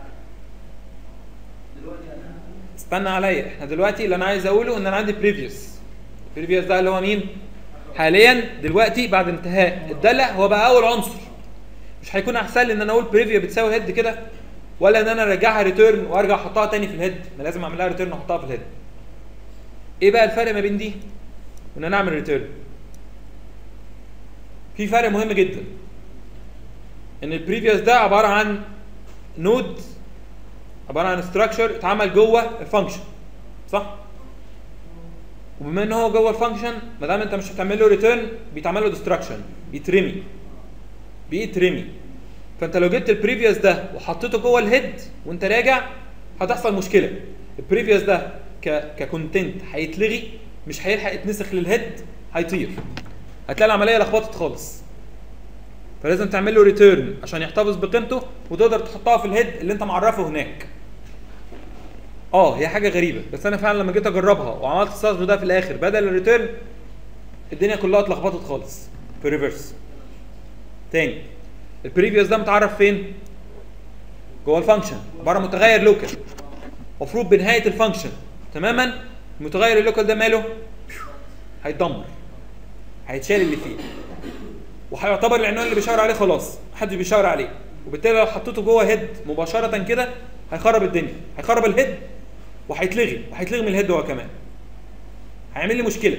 استنى عليا احنا دلوقتي اللي انا عايز اقوله ان انا عندي بريفيوس بريفيوس ده اللي هو مين حاليا دلوقتي بعد انتهاء الداله هو بقى اول عنصر مش هيكون احسن لي ان انا اقول بريفيو بتساوي هيد كده ولا ان انا ارجعها ريتيرن وارجع احطها تاني في الهيد ما لازم اعمل لها ريتيرن واحطها في الهيد ايه بقى الفرق ما بين دي وان انا اعمل ريتيرن في فرق مهم جدا ان البريفيوس ده عباره عن نود عباره عن ستراكشر اتعمل جوه الفانكشن صح وبما ان هو جوه الفانكشن ما دام انت مش هتعمل له ريتيرن بيتعمل له ديستراكشن بيترمي بيترمي فانت لو جبت البريفيوس ده وحطيته جوه الهيد وانت راجع هتحصل مشكله البريفيوس ده ك ككونتنت هيتلغي مش هيلحق يتنسخ للهيد هيطير هتلاقي العمليه لخبطت خالص فلازم تعمل له ريتيرن عشان يحتفظ بقيمته وتقدر تحطها في الهيد اللي انت معرفه هناك اه هي حاجه غريبه بس انا فعلا لما جيت اجربها وعملت السطر ده في الاخر بدل الريتيرن الدنيا كلها اتلخبطت خالص في الريفرس تاني البريفيوس ده متعرف فين جوه الفانكشن عباره عن متغير لوكال المفروض بنهايه الفانكشن تماما المتغير اللوكال ده ماله هيتدمر هيتشال اللي فيه وهيعتبر العنوان اللي بيشاور عليه خلاص محدش بيشاور عليه وبالتالي لو حطيته جوه هيد مباشره كده هيخرب الدنيا هيخرب الهيد وهيتلغي وهيتلغي من الهيد هو كمان هيعمل لي مشكله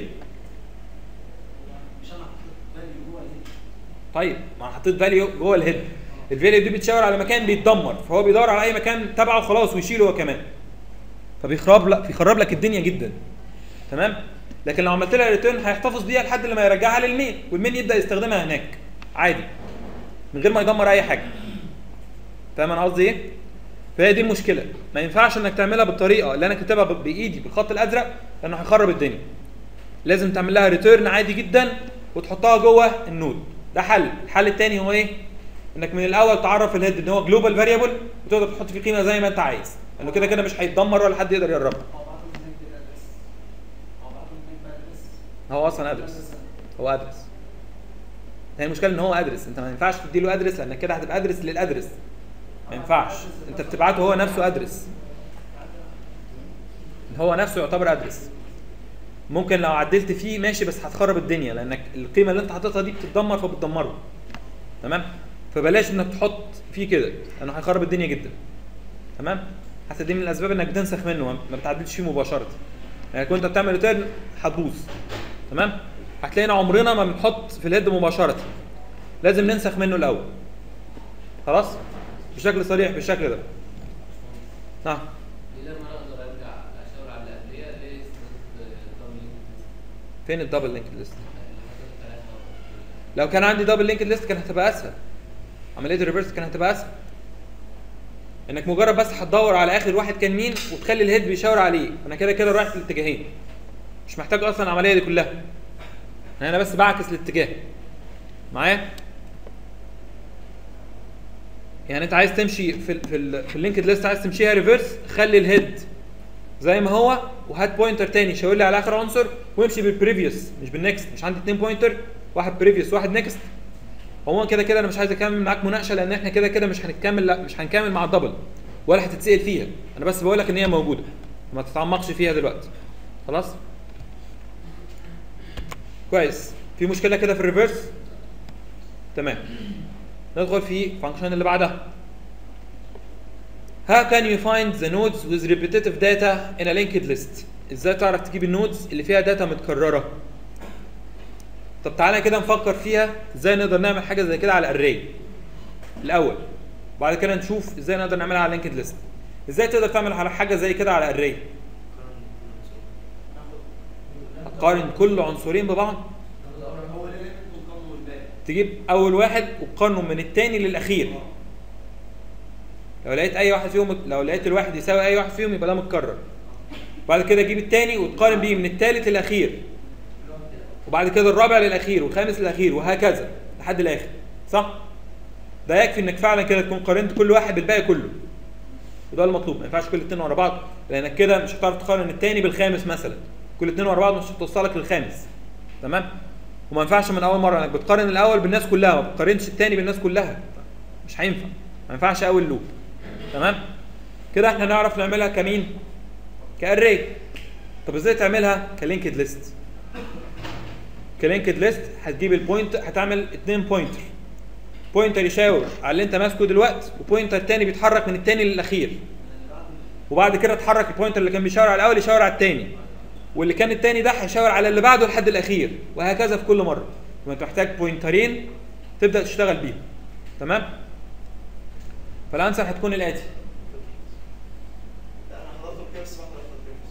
مش انا حطيت فاليو جوه الهيد طيب ما انا حطيت فاليو جوه الهيد الفاليو دي بتشاور على مكان بيتدمر فهو بيدور على اي مكان تبعه خلاص ويشيله هو كمان فبيخرب لك بيخرب لك الدنيا جدا تمام لكن لو عملت لها ريتيرن هيحتفظ بيها لحد لما يرجعها للمين والمين يبدا يستخدمها هناك عادي من غير ما يدمر اي حاجه فاهم انا قصدي ايه فهي دي المشكله ما ينفعش انك تعملها بالطريقه اللي انا كاتبها ب- بايدي بالخط الازرق لانه هيخرب الدنيا لازم تعمل لها ريتيرن عادي جدا وتحطها جوه النود ده حل الحل الثاني هو ايه انك من الاول تعرف الهيد ان هو جلوبال فاريبل وتقدر تحط فيه قيمه زي ما انت عايز لانه كده كده مش هيتدمر ولا حد يقدر يقربه هو بعته هناك كده ادرس هو بعته هناك بقى ادرس هو اصلا ادرس هو ادرس هي المشكله ان هو ادرس انت ما ينفعش تديله ادرس لانك كده هتبقى ادرس للادرس ما ينفعش انت بتبعته هو نفسه ادرس هو نفسه يعتبر ادرس ممكن لو عدلت فيه ماشي بس هتخرب الدنيا لانك القيمه اللي انت حاططها دي بتتدمر فبتدمره تمام فبلاش انك تحط فيه كده لانه هيخرب الدنيا جدا تمام حتى دي من الاسباب انك بتنسخ منه ما- ما بتعدلش فيه مباشره يعني كنت بتعمل ريتيرن هتبوظ تمام هتلاقينا عمرنا ما بنحط في الهيد مباشره لازم ننسخ منه الاول خلاص بشكل صريح بالشكل ده نعم ليه لما انا اقدر ارجع اشاور على اللي قبليه ليه دبل لينك فين الدبل لينك ليست الحاجات الثلاثه لو كان عندي دبل لينك ليست كانت هتبقى اسهل عمليه الريفرس كانت هتبقى اسهل انك مجرد بس هتدور على اخر واحد كان مين وتخلي الهيد بيشاور عليه انا كده كده رايح في الاتجاهين مش محتاج اصلا العمليه دي كلها انا بس بعكس الاتجاه معايا يعني انت عايز تمشي في ال في ال في اللينكد ليست عايز تمشيها ريفرس خلي الهيد زي ما هو وهات بوينتر تاني شاور لي على اخر عنصر وامشي بالبريفيوس مش بالنكست مش عندي اتنين بوينتر واحد بريفيوس واحد نكست هو كده كده انا مش عايز اكمل معاك مناقشه لان احنا كده كده مش هنكمل لا مش هنكمل مع الدبل ولا هتتسال فيها انا بس بقول لك ان هي موجوده ما تتعمقش فيها دلوقتي خلاص كويس في مشكله كده في الريفرس تمام ندخل في الفانكشن اللي بعدها How can you find the nodes with repetitive data in a linked list؟ ازاي تعرف تجيب النودز اللي فيها داتا متكرره؟ طب تعالى كده نفكر فيها ازاي نقدر نعمل حاجه زي كده على الاري الاول وبعد كده نشوف ازاي نقدر نعملها على لينكد ليست ازاي تقدر تعمل على حاجه زي كده على الاري تقارن كل عنصرين ببعض هو اللي ليميت والقانون والباقي تجيب اول واحد وتقارنه من الثاني للاخير لو لقيت اي واحد فيهم لو لقيت الواحد يساوي اي واحد فيهم يبقى ده متكرر بعد كده تجيب الثاني وتقارن بيه من الثالث للاخير وبعد كده الرابع للاخير والخامس للاخير وهكذا لحد الاخر صح ده يكفي انك فعلا كده تكون قارنت كل واحد بالباقي كله وده المطلوب ما ينفعش كل اتنين ورا بعض لانك كده مش هتعرف تقارن الثاني بالخامس مثلا كل اتنين ورا بعض مش هتوصلك للخامس تمام وما ينفعش من اول مره انك بتقارن الاول بالناس كلها ما بتقارنش الثاني بالناس كلها مش هينفع ما ينفعش اول لوب تمام كده احنا نعرف نعملها كمين كاري طب ازاي تعملها كلينكد ليست كلينكد ليست هتجيب البوينت هتعمل اتنين بوينتر بوينتر يشاور على اللي انت ماسكه دلوقتي وبوينتر تاني بيتحرك من التاني للاخير وبعد كده اتحرك البوينتر اللي كان بيشاور على الاول يشاور على التاني واللي كان التاني ده هيشاور على اللي بعده لحد الاخير وهكذا في كل مره يبقى انت محتاج بوينترين تبدا تشتغل بيهم تمام فالانسر هتكون الاتي لا انا حضرت الكورس بعد الكورس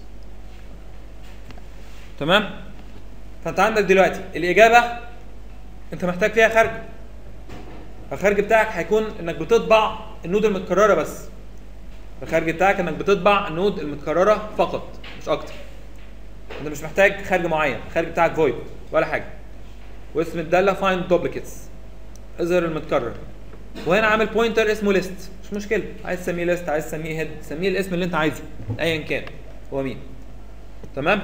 تمام فانت عندك دلوقتي الاجابه انت محتاج فيها خارج الخارج بتاعك هيكون انك بتطبع النود المتكرره بس الخارج بتاعك انك بتطبع النود المتكرره فقط مش اكتر انت مش محتاج خارج معين الخارج بتاعك فويد ولا حاجه واسم الداله فايند دوبليكيتس اظهر المتكرر وهنا عامل بوينتر اسمه ليست مش مشكله عايز تسميه ليست عايز تسميه هيد سميه الاسم اللي انت عايزه ايا كان هو مين تمام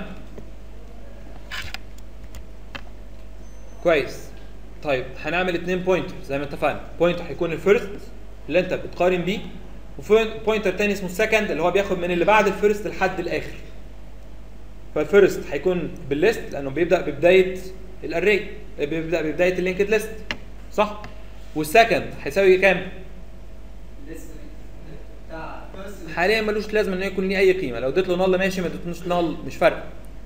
كويس طيب هنعمل اتنين بوينتر زي ما اتفقنا بوينتر هيكون الفيرست اللي انت بتقارن بيه وبوينتر تاني اسمه السكند اللي هو بياخد من اللي بعد الفيرست لحد الاخر فالفيرست هيكون بالليست لانه بيبدا ببدايه الاري بيبدا ببدايه اللينكد ليست صح والسكند هيساوي كام لسه بتاع first حاليا ملوش لازمه انه يكون ليه اي قيمه لو اديت له نل ماشي ما اديتلوش نل مش فارقه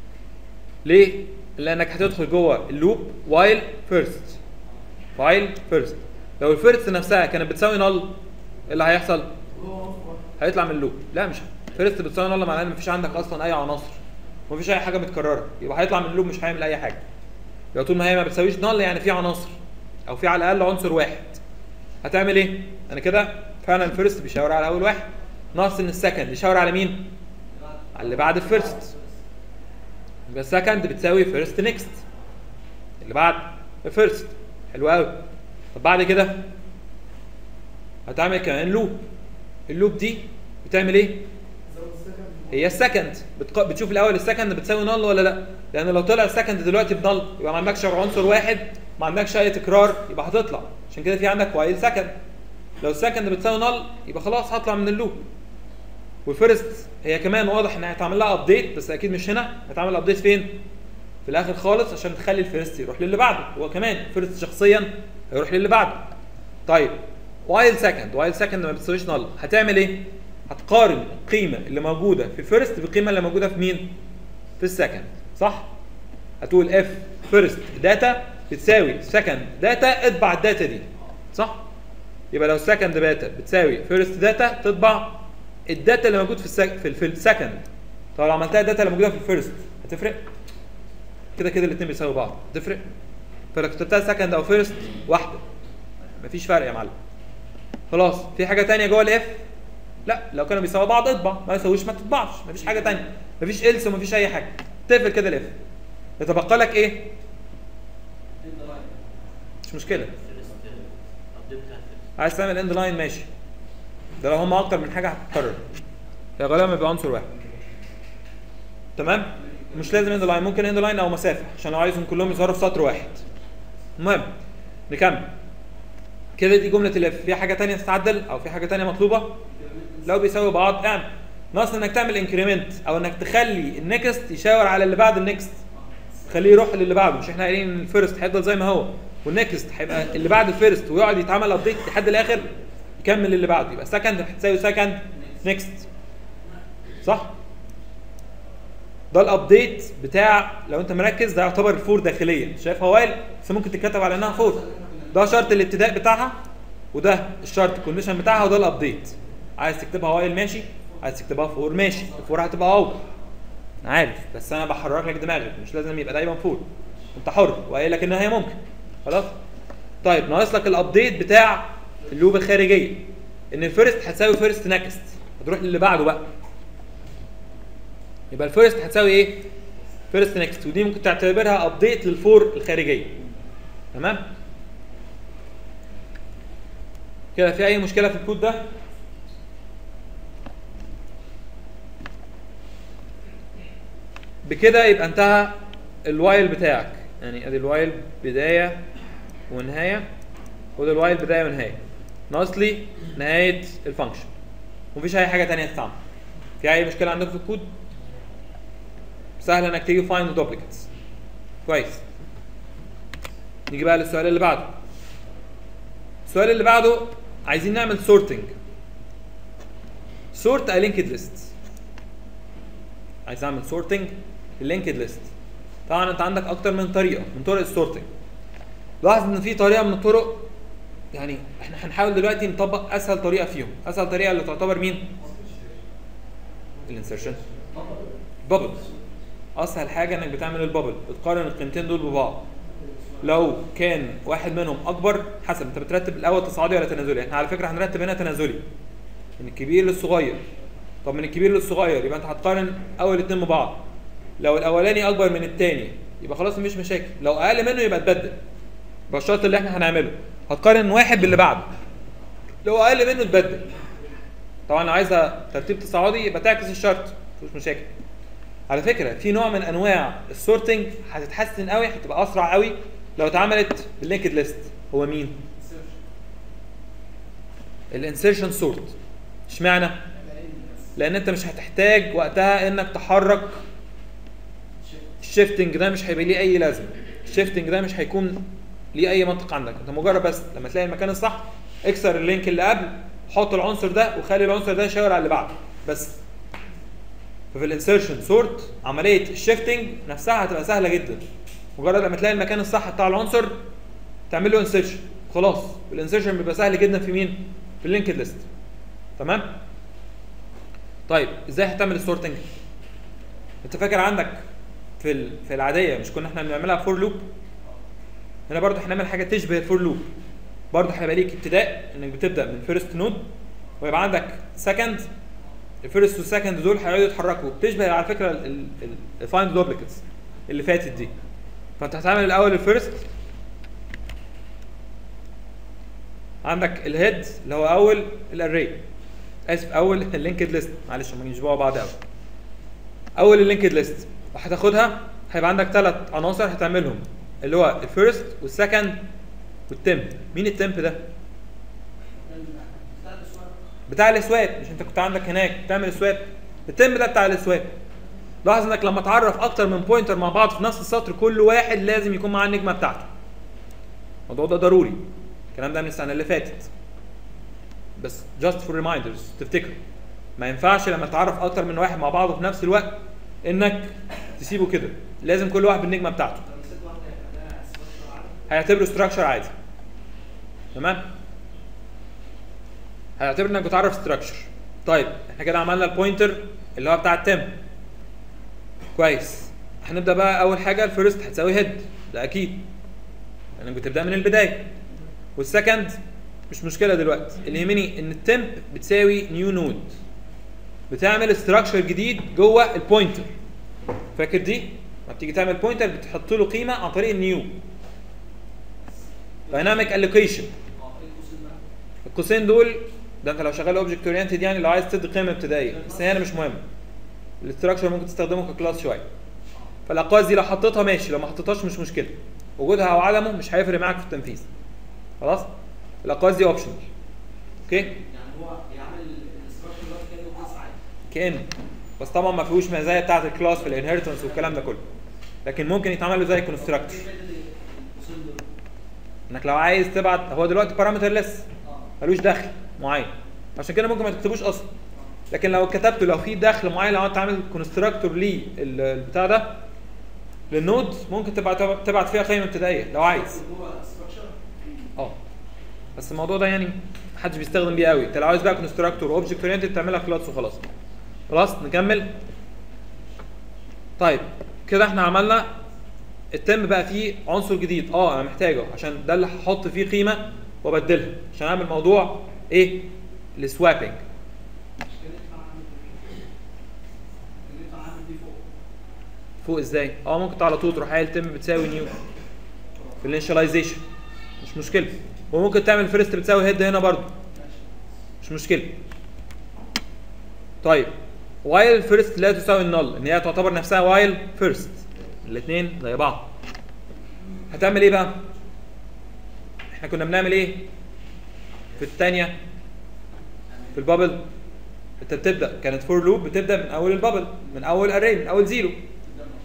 ليه لانك هتدخل جوه اللوب وايل فيرست وايل فيرست لو الفيرست نفسها كانت بتساوي نل ايه اللي هيحصل هيطلع من اللوب لا مش فيرست بتساوي نل معناه ان مفيش عندك اصلا اي عناصر مفيش اي حاجه متكرره يبقى هيطلع من اللوب مش هيعمل اي حاجه يبقى طول ما هي ما بتساويش نل يعني في عناصر او في على الاقل عنصر واحد هتعمل ايه انا كده فعلا الفيرست بيشاور على اول واحد ناقص ان السكند يشاور على مين على اللي بعد الفيرست يبقى السكند بتساوي فيرست نيكست اللي بعد الفيرست حلو قوي طب بعد كده هتعمل كمان لوب اللوب دي بتعمل ايه هي السكند بتق... بتشوف الاول السكند بتساوي نل ولا لا لان لو طلع السكند دلوقتي بنل يبقى ما عندكش غير عنصر واحد ما عندكش اي تكرار يبقى هتطلع عشان كده في عندك وايل سكند لو السكند بتساوي نل يبقى خلاص هطلع من اللوب والفيرست هي كمان واضح انها هيتعمل لها ابديت بس اكيد مش هنا هتعمل ابديت فين في الاخر خالص عشان تخلي الفيرست يروح للي بعده هو كمان الفيرست شخصيا هيروح للي بعده طيب وايل سكند وايل سكند ما بتساويش نل هتعمل ايه هتقارن القيمه اللي موجوده في الفيرست بالقيمه اللي موجوده في مين في السكند صح هتقول اف فيرست داتا بتساوي سكند داتا اطبع الداتا دي صح يبقى لو سكند داتا بتساوي فيرست داتا تطبع الداتا اللي موجود في السك... في, في السكند طب لو عملتها الداتا اللي موجوده في الفيرست هتفرق كده كده الاثنين بيساوي بعض تفرق فلو كتبتها سكند او فيرست واحده مفيش فرق يا معلم خلاص في حاجه تانية جوه الاف لا لو كانوا بيساوي بعض اطبع ما يساويش ما تطبعش مفيش حاجه تانية مفيش إلس ومفيش اي حاجه تقفل كده الاف يتبقى لك ايه مش مشكله عايز تعمل اند لاين ماشي ده لو هم اكتر من حاجه هتتكرر هي غالبا بيبقى عنصر واحد تمام مش لازم اند لاين ممكن اند لاين او مسافه عشان لو عايزهم كلهم يظهروا في سطر واحد المهم نكمل كده دي جمله الاف في حاجه تانية تتعدل او في حاجه تانية مطلوبه لو بيساوي بعض اعمل ناقص انك تعمل انكريمنت او انك تخلي النكست يشاور على اللي بعد النكست خليه يروح للي بعده مش احنا قايلين ان الفيرست هيفضل زي ما هو والنكست هيبقى اللي بعد الفيرست ويقعد يتعمل ابديت لحد الاخر يكمل اللي بعده يبقى سكند هتساوي سكند نكست صح ده الابديت بتاع لو انت مركز ده يعتبر الفور داخليا شايفها وايل بس ممكن تتكتب على انها فور ده شرط الابتداء بتاعها وده الشرط الكونديشن بتاعها وده الابديت عايز تكتبها وايل ماشي عايز تكتبها فور ماشي الفور هتبقى اوضح انا عارف بس انا بحرك لك دماغك مش لازم يبقى دايما فور انت حر وقايل لك انها هي ممكن خلاص طيب ناقص لك الابديت بتاع اللوب الخارجيه ان الفيرست هتساوي فيرست نكست هتروح للي بعده بقى يبقى الفيرست هتساوي ايه فيرست نكست ودي ممكن تعتبرها ابديت للفور الخارجيه تمام كده في اي مشكله في الكود ده بكده يبقى انتهى الوايل بتاعك يعني ادي الوايل بدايه ونهايه وده الوايل بدايه ونهايه ناقص لي نهايه الفانكشن مفيش اي حاجه تانية تتعمل في اي مشكله عندكم في الكود سهل انك تيجي فايند دوبليكتس كويس نيجي بقى للسؤال اللي بعده السؤال اللي بعده عايزين نعمل سورتنج سورت ا لينكد ليست عايز اعمل سورتنج للينكد ليست طبعا انت عندك اكتر من طريقه من طرق السورتنج لاحظ ان في طريقه من الطرق يعني احنا هنحاول دلوقتي نطبق اسهل طريقه فيهم اسهل طريقه اللي تعتبر مين الانسرشن بابل اسهل حاجه انك بتعمل البابل بتقارن القيمتين دول ببعض لو كان واحد منهم اكبر حسب انت بترتب الاول تصاعدي ولا تنازلي احنا على فكره هنرتب هنا تنازلي من الكبير للصغير طب من الكبير للصغير يبقى انت هتقارن اول اتنين ببعض لو الاولاني اكبر من التاني يبقى خلاص مفيش مشاكل لو اقل منه يبقى تبدل يبقى الشرط اللي احنا هنعمله هتقارن واحد باللي بعده لو اقل منه تبدل طبعا لو عايزه ترتيب تصاعدي يبقى تعكس الشرط مفيش مشاكل على فكره في نوع من انواع السورتنج هتتحسن قوي هتبقى اسرع قوي لو اتعملت باللينكد ليست هو مين الانسيرشن سورت اشمعنى لان انت مش هتحتاج وقتها انك تحرك الشيفتنج ده مش هيبقى ليه اي لازمه الشيفتنج ده مش هيكون ليه اي منطق عندك انت مجرد بس لما تلاقي المكان الصح اكسر اللينك اللي قبل حط العنصر ده وخلي العنصر ده يشاور على اللي بعده بس ففي الانسيرشن سورت عمليه الشيفتنج نفسها هتبقى سهله جدا مجرد لما تلاقي المكان الصح بتاع العنصر تعمل له انسيرشن خلاص الانسيرشن بيبقى سهل جدا في مين في اللينكد ليست تمام طيب ازاي هتعمل السورتنج انت فاكر عندك في ال- في العاديه مش كنا احنا بنعملها فور لوب هنا برضه هنعمل حاجه تشبه الفور لوب برضه هيبقى ليك ابتداء انك بتبدا من فيرست نود ويبقى عندك سكند الفيرست والسكند دول هيقعدوا يتحركوا بتشبه على فكره الفايند دوبليكتس اللي فاتت دي فانت هتعمل الاول الفيرست عندك الهيد اللي هو اول الاري اسف اول اللينكد ليست معلش هم يشبهوا بعض قوي اول اللينكد ليست وهتاخدها هيبقى عندك ثلاث عناصر هتعملهم اللي هو الفيرست والسكند والتمب مين التمب ده بتاع الاسواب مش انت كنت عندك هناك بتعمل اسواب التمب ده بتاع الاسواب لاحظ انك لما تعرف اكتر من بوينتر مع بعض في نفس السطر كل واحد لازم يكون معاه النجمه بتاعته الموضوع ده ضروري الكلام ده من السنه اللي فاتت بس just for reminders تفتكر ما ينفعش لما تعرف اكتر من واحد مع بعض في نفس الوقت انك تسيبه كده لازم كل واحد بالنجمه بتاعته هيعتبره ستراكشر عادي تمام هيعتبر انك بتعرف ستراكشر طيب احنا كده عملنا البوينتر اللي هو بتاع التم كويس هنبدا بقى اول حاجه الفيرست هتساوي هيد ده اكيد لانك بتبدا من البدايه والسكند مش مشكله دلوقتي اللي يهمني ان التمب بتساوي نيو نود بتعمل ستراكشر جديد جوه البوينتر فاكر دي لما بتيجي تعمل بوينتر بتحط له قيمه عن طريق النيو دايناميك الوكيشن القوسين دول ده انت لو شغال اوبجكت اورينتد يعني لو عايز تدي قيمه ابتدائيه بس هنا مش مهم الاستراكشر ممكن تستخدمه ككلاس شويه فالاقواس دي لو حطيتها ماشي لو ما حطيتهاش مش مشكله وجودها او عدمه مش هيفرق معاك في التنفيذ خلاص الاقواس دي اوبشنال اوكي يعني هو يعمل الاستراكشر ده كانه كلاس عادي كان بس طبعا ما فيهوش مزايا بتاعه الكلاس في الانهيرتنس والكلام ده كله لكن ممكن يتعمل له زي كونستراكتور ايه فايده القوسين دول؟ انك لو عايز تبعت هو دلوقتي بارامتر لس اه ملوش دخل معين عشان كده ممكن ما تكتبوش اصلا لكن لو كتبته لو في دخل معين لو انت عامل كونستراكتور للبتاع ده للنود ممكن تبعت تبعت فيها قيمه ابتدائيه لو عايز جوه استراكشر اه بس الموضوع ده يعني محدش بيستخدم بيه قوي انت لو عايز بقى كونستراكتور واوبجكت اورينتد تعملها كلاس وخلاص خلاص نكمل طيب كده احنا عملنا التم بقى فيه عنصر جديد اه انا محتاجه عشان ده اللي هحط فيه قيمه وابدلها عشان اعمل موضوع ايه السوابنج كان ينفع اعمل كان ينفع اعمل دي فوق فوق ازاي اه ممكن على طول تروح قايل تم بتساوي نيو في الانشاليزيشن مش مشكله وممكن تعمل فيرست بتساوي هيد هنا برضو مش مشكله طيب وايل فيرست لا تساوي النل ان هي تعتبر نفسها وايل فيرست الاثنين زي بعض هتعمل ايه بقى احنا كنا بنعمل ايه في الثانيه في البابل انت بتبدا كانت فور لوب بتبدا من اول البابل من اول اري من اول زيرو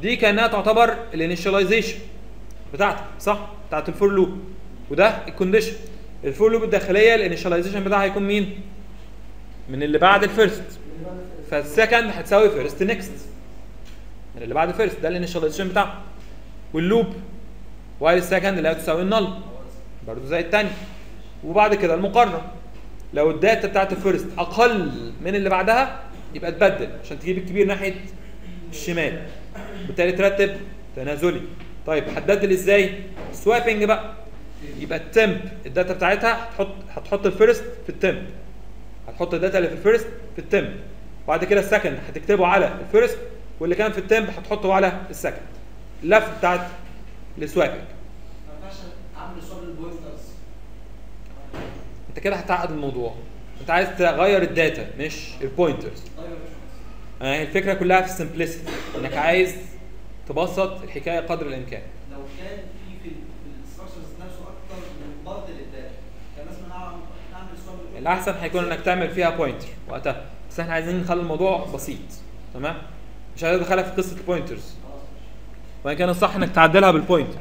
دي كانها تعتبر الانيشاليزيشن بتاعتك صح بتاعت الفور لوب وده الكونديشن الفور لوب الداخليه الانيشاليزيشن بتاعها هيكون مين من اللي بعد الفيرست فالسكند هتساوي فيرست نيكست من اللي بعد الفيرست ده الانيشاليزيشن بتاعها واللوب وايل السكند اللي هي تساوي النل برضه زي الثاني وبعد كده المقارنه لو الداتا بتاعت الفيرست اقل من اللي بعدها يبقى تبدل عشان تجيب الكبير ناحيه الشمال بالتالي ترتب تنازلي طيب هتبدل ازاي سوابنج بقى يبقى التمب الداتا بتاعتها هتحط هتحط الفيرست في التمب هتحط الداتا اللي في الفيرست في التمب بعد كده السكند هتكتبه على الفيرست واللي كان في التمب هتحطه على السكند اللف بتاعت السوابنج ما ينفعش اعمل صور البوينترز انت كده هتعقد الموضوع انت عايز تغير الداتا مش البوينترز طيب يا باشمهندس يعني الفكره كلها في السمبلسيتي انك عايز تبسط الحكايه قدر الامكان لو كان في في الستراكشرز نفسه اكتر من بعض للداتا كان لازم نعمل نعمل صور البوينترز. الاحسن هيكون انك تعمل فيها بوينتر وقتها بس احنا عايزين نخلي الموضوع بسيط تمام مش عايز ادخلها في قصه البوينترز خلاص وان كان الصح انك تعدلها بالبوينتر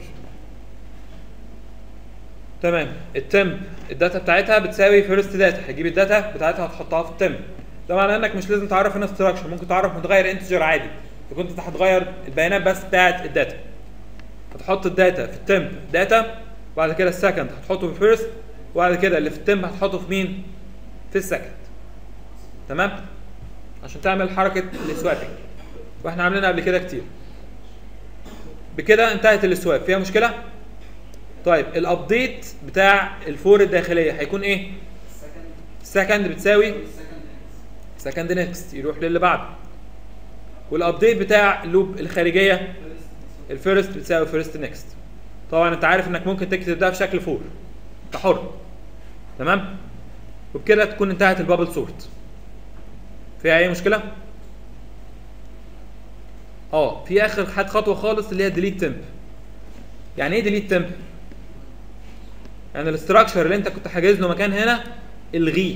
تمام التمب الداتا بتاعتها بتساوي فيرست داتا هتجيب الداتا بتاعتها هتحطها في التمب ده معناه انك مش لازم تعرف هنا ستراكشر ممكن تعرف متغير انتجر عادي اذا كنت انت هتغير البيانات بس بتاعت الداتا هتحط الداتا في التمب داتا وبعد كده السكند هتحطه في الفيرست وبعد كده اللي في التمب هتحطه في مين في السكند تمام عشان تعمل حركه السوابنج واحنا عاملينها قبل كده كتير بكده انتهت السواب فيها مشكله طيب الابديت بتاع الفور الداخليه هيكون ايه السكند سكند بتساوي السكند سكند نيكست يروح للي بعده والابديت بتاع اللوب الخارجيه الفيرست بتساوي فيرست نيكست طبعا انت عارف انك ممكن تكتب ده في شكل فور انت حر تمام وبكده تكون انتهت البابل سورت فيها اي مشكله اه في اخر حد خطوه خالص اللي هي ديليت تمب يعني ايه ديليت تمب يعني الاستراكشر اللي انت كنت حاجز له مكان هنا الغيه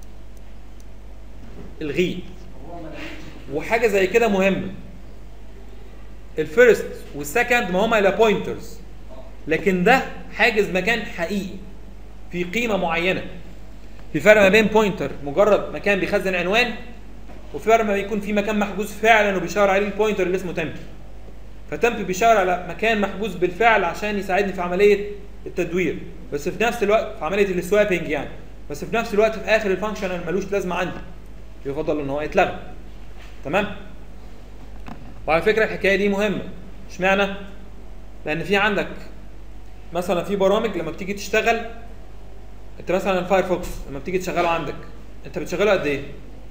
الغيه وحاجه زي كده مهمه الفيرست والسكند ما هما الا بوينترز لكن ده حاجز مكان حقيقي في قيمه معينه في فرق ما بين بوينتر مجرد مكان بيخزن عنوان وفي فرق ما بيكون في مكان محجوز فعلا وبيشاور عليه البوينتر اللي اسمه تمب فتمب بيشاور على مكان محجوز بالفعل عشان يساعدني في عمليه التدوير بس في نفس الوقت في عمليه السوابنج يعني بس في نفس الوقت في اخر الفانكشن انا ملوش لازمه عندي يفضل ان هو يتلغى تمام وعلى فكره الحكايه دي مهمه اشمعنى لان في عندك مثلا في برامج لما بتيجي تشتغل انت مثلا الفايرفوكس لما بتيجي تشغله عندك انت بتشغله قد ايه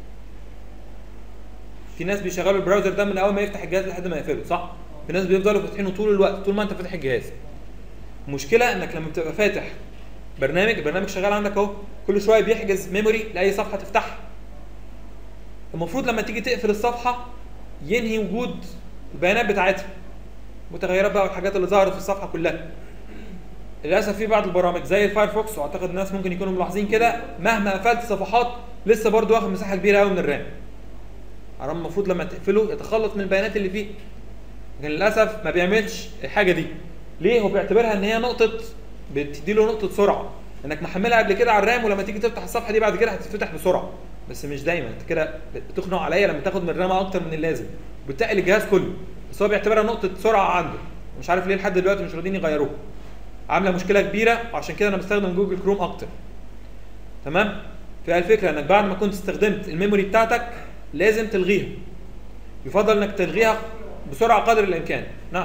في ناس بيشغلوا البراوزر ده من اول ما يفتح الجهاز لحد ما يقفله صح في ناس بيفضلوا فاتحينه طول الوقت طول ما انت فاتح الجهاز المشكله انك لما بتبقى فاتح برنامج البرنامج شغال عندك اهو كل شويه بيحجز ميموري لاي صفحه تفتحها المفروض لما تيجي تقفل الصفحه ينهي وجود البيانات بتاعتها متغيرات بقى والحاجات اللي ظهرت في الصفحه كلها للاسف في بعض البرامج زي الفايرفوكس واعتقد الناس ممكن يكونوا ملاحظين كده مهما قفلت صفحات لسه برضو واخد مساحه كبيره قوي من الرام الرام المفروض لما تقفله يتخلص من البيانات اللي فيه لكن للاسف ما بيعملش الحاجه دي ليه هو بيعتبرها ان هي نقطه بتدي له نقطه سرعه انك محملها قبل كده على الرام ولما تيجي تفتح الصفحه دي بعد كده هتتفتح بسرعه بس مش دايما انت كده بتخنق عليا لما تاخد من الرام اكتر من اللازم وبتقل الجهاز كله بس هو بيعتبرها نقطه سرعه عنده مش عارف ليه لحد دلوقتي مش راضيين يغيروها عامله مشكله كبيره وعشان كده انا بستخدم جوجل كروم اكتر تمام فهي الفكره انك بعد ما كنت استخدمت الميموري بتاعتك لازم تلغيها يفضل انك تلغيها بسرعه قدر الامكان نعم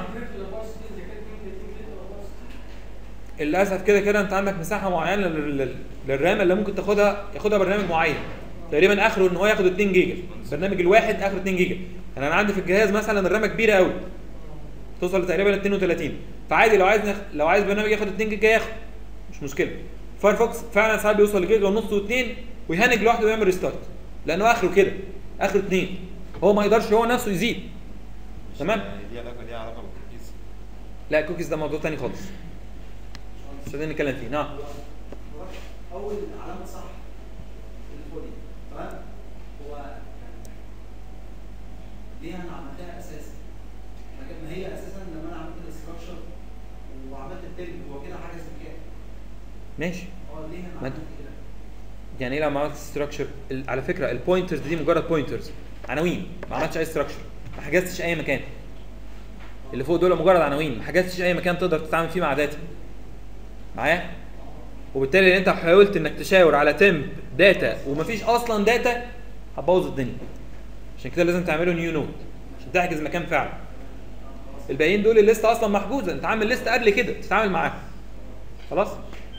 للاسف كده كده انت عندك مساحه معينه لل- لل- للرام اللي ممكن تاخدها ياخدها برنامج معين تقريبا اخره ان هو ياخد 2 جيجا البرنامج الواحد اخره 2 جيجا يعني انا عندي في الجهاز مثلا الرامه كبيره قوي توصل لتقريبا 32 فعادي لو عايز نخ... لو عايز برنامج ياخد 2 جيجا ياخد مش مشكله فايرفوكس فعلا ساعات بيوصل لجيجا ونص واثنين ويهنج لوحده ويعمل ريستارت لانه اخره كده اخره 2 هو ما يقدرش هو نفسه يزيد تمام يعني دي علاقه ليها علاقه بالكوكيز لا الكوكيز ده موضوع تاني خالص مش عايزين نتكلم فيه نعم اول علامه صح الفولي تمام هو يعني دي انا عملتها اساسي ما هي اساسا لما انا عملت الاستراكشر وعملت الترم هو كده حاجز مكان ماشي اه ليه انا ما عملت انت- كده؟ يعني ايه لما عملت ستراكشر على فكره البوينترز دي مجرد بوينترز عناوين ما عملتش اي ستراكشر ما حجزتش اي مكان اللي فوق دول مجرد عناوين ما حجزتش اي مكان تقدر تتعامل فيه مع داتا معايا وبالتالي لو انت حاولت انك تشاور على تمب داتا ومفيش اصلا داتا هتبوظ الدنيا عشان كده لازم تعمله نيو نود عشان تحجز مكان فعلا الباقيين دول الليسته اصلا محجوزه انت عامل ليست قبل كده تتعامل معاها خلاص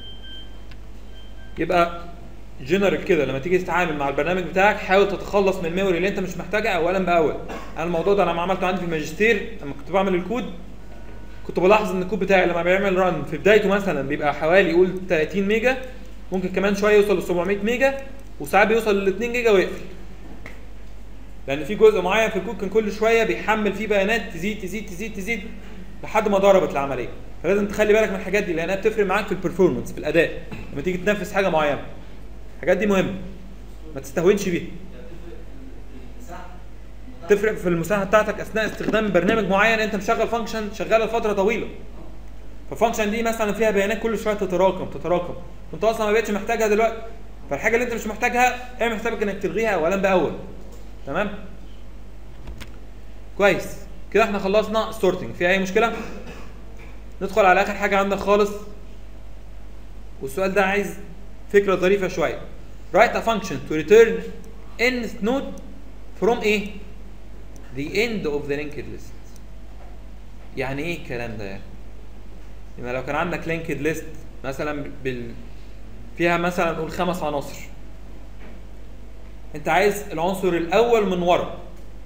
يبقى جنرال كده لما تيجي تتعامل مع البرنامج بتاعك حاول تتخلص من الميموري اللي انت مش محتاجها اولا باول انا الموضوع ده لما عملته عندي في الماجستير لما كنت بعمل الكود كنت بلاحظ ان الكود بتاعي لما بيعمل ران في بدايته مثلا بيبقى حوالي قول 30 ميجا ممكن كمان شويه يوصل ل 700 ميجا وساعات بيوصل ل 2 جيجا ويقفل لان في جزء معين في الكود كان كل شويه بيحمل فيه بيانات تزيد تزيد تزيد تزيد لحد ما ضربت العمليه فلازم تخلي بالك من الحاجات دي لانها بتفرق معاك في البرفورمانس في الاداء لما تيجي تنفذ حاجه معينه الحاجات دي مهمه ما تستهونش بيها تفرق في المساحه بتاعتك اثناء استخدام برنامج معين انت مشغل فانكشن شغاله لفتره طويله فالفانكشن دي مثلا فيها بيانات كل شويه تتراكم تتراكم وانت اصلا ما بقتش محتاجها دلوقتي فالحاجه اللي انت مش محتاجها اعمل حسابك انك تلغيها اولا باول تمام كويس كده احنا خلصنا سورتنج في اي مشكله ندخل على اخر حاجه عندك خالص والسؤال ده عايز فكره ظريفه شويه write a function to return nth node from ايه the end of the linked list يعني ايه الكلام ده يعني يعني لو كان عندك linked list مثلا بال فيها مثلا نقول خمس عناصر انت عايز العنصر الاول من ورا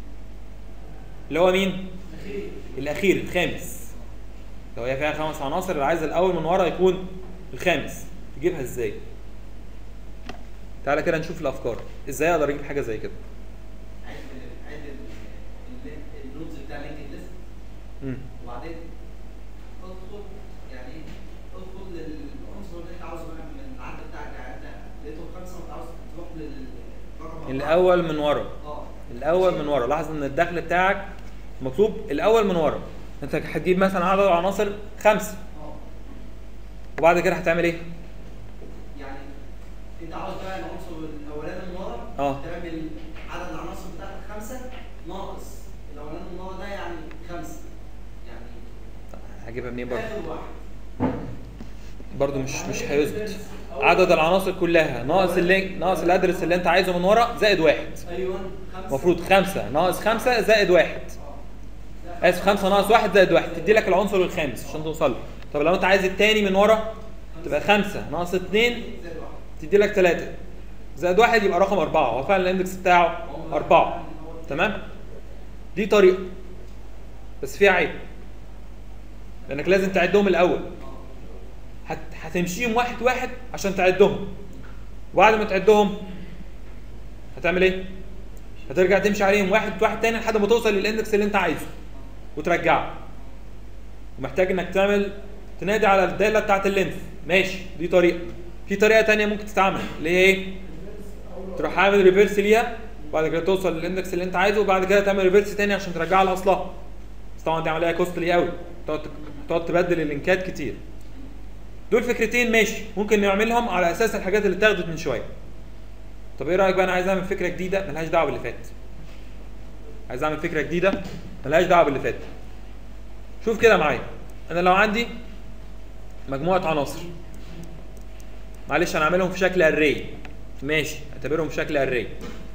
اللي هو مين الاخير الخامس لو هي فيها خمس عناصر اللي عايز الاول من ورا يكون الخامس تجيبها ازاي تعالى كده نشوف الافكار ازاي اقدر اجيب حاجه زي كده عايز عايز ال- ال- النودز بتاع لينكد ليست مم. وبعدين ادخل يعني ايه ادخل للعنصر اللي انت عاوزه بقى من العدد بتاعك يعني انت لقيته خمسه وانت عاوز تروح للرقم أربعة. الاول من ورا اه الاول من ورا لاحظ ان الدخل بتاعك مطلوب الاول من ورا انت هتجيب مثلا عدد عناصر خمسه اه وبعد كده هتعمل ايه يعني انت عاوز بقى العنصر الاولاني من ورا اه. تعمل عدد العناصر بتاعتك خمسه ناقص الاولاني من ورا ده يعني خمسه يعني هجيبها منين برضه اخر واحد برضه مش مش هيثبت عدد العناصر كلها ناقص اللينك ناقص الادرس اللي انت عايزه من ورا زائد واحد ايوه خمسه المفروض خمسة ناقص خمسة زائد واحد اسف خمسة ناقص واحد زائد واحد تدي لك العنصر الخامس عشان توصل له طب لو انت عايز التاني من ورا تبقى خمسة ناقص اتنين زائد واحد تدي لك ثلاثة زائد واحد يبقى رقم أربعة هو فعلا الاندكس بتاعه أربعة تمام دي طريقة بس فيها عيب لأنك لازم تعدهم الأول هت... هتمشيهم واحد واحد عشان تعدهم وبعد ما تعدهم هتعمل ايه؟ هترجع تمشي عليهم واحد واحد تاني لحد ما توصل للاندكس اللي انت عايزه وترجعه ومحتاج انك تعمل تنادي على الداله بتاعت اللينف ماشي دي طريقه في طريقه تانية ممكن تتعمل اللي هي ايه تروح عامل ريفيرس ليها وبعد كده توصل للاندكس اللي انت عايزه وبعد كده تعمل ريفيرس تاني عشان ترجعها لاصلها بس طبعا دي عمليه كوستلي قوي تقعد تقعد تبدل اللينكات كتير دول فكرتين ماشي ممكن نعملهم على اساس الحاجات اللي اتاخدت من شويه طب ايه رايك بقى انا عايز اعمل فكره جديده ملهاش دعوه باللي فات عايز اعمل فكره جديده ملهاش دعوه باللي فات شوف كده معايا انا لو عندي مجموعه عناصر معلش انا اعملهم في شكل اري ماشي اعتبرهم في شكل اري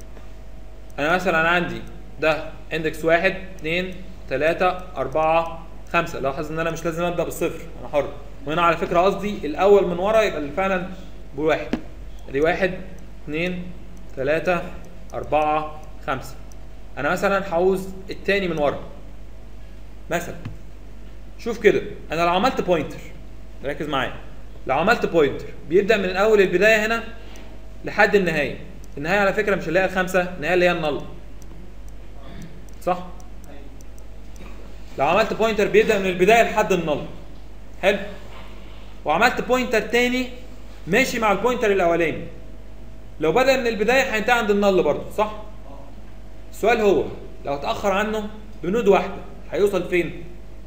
انا مثلا عندي ده اندكس واحد اثنين ثلاثة أربعة خمسة لاحظ ان انا مش لازم ابدا بالصفر انا حر وهنا على فكره قصدي الاول من ورا يبقى اللي فعلا بواحد ادي واحد اثنين ثلاثة أربعة خمسة أنا مثلا هعوز التاني من ورا مثلا شوف كده أنا لو عملت بوينتر ركز معايا لو عملت بوينتر بيبدأ من أول البداية هنا لحد النهاية النهاية على فكرة مش اللي هي الخمسة النهاية اللي هي النل صح؟ لو عملت بوينتر بيبدأ من البداية لحد النل حلو وعملت بوينتر تاني ماشي مع البوينتر الاولاني لو بدا من البدايه هينتهي عند النل برضه صح السؤال هو لو اتاخر عنه بنود واحده هيوصل فين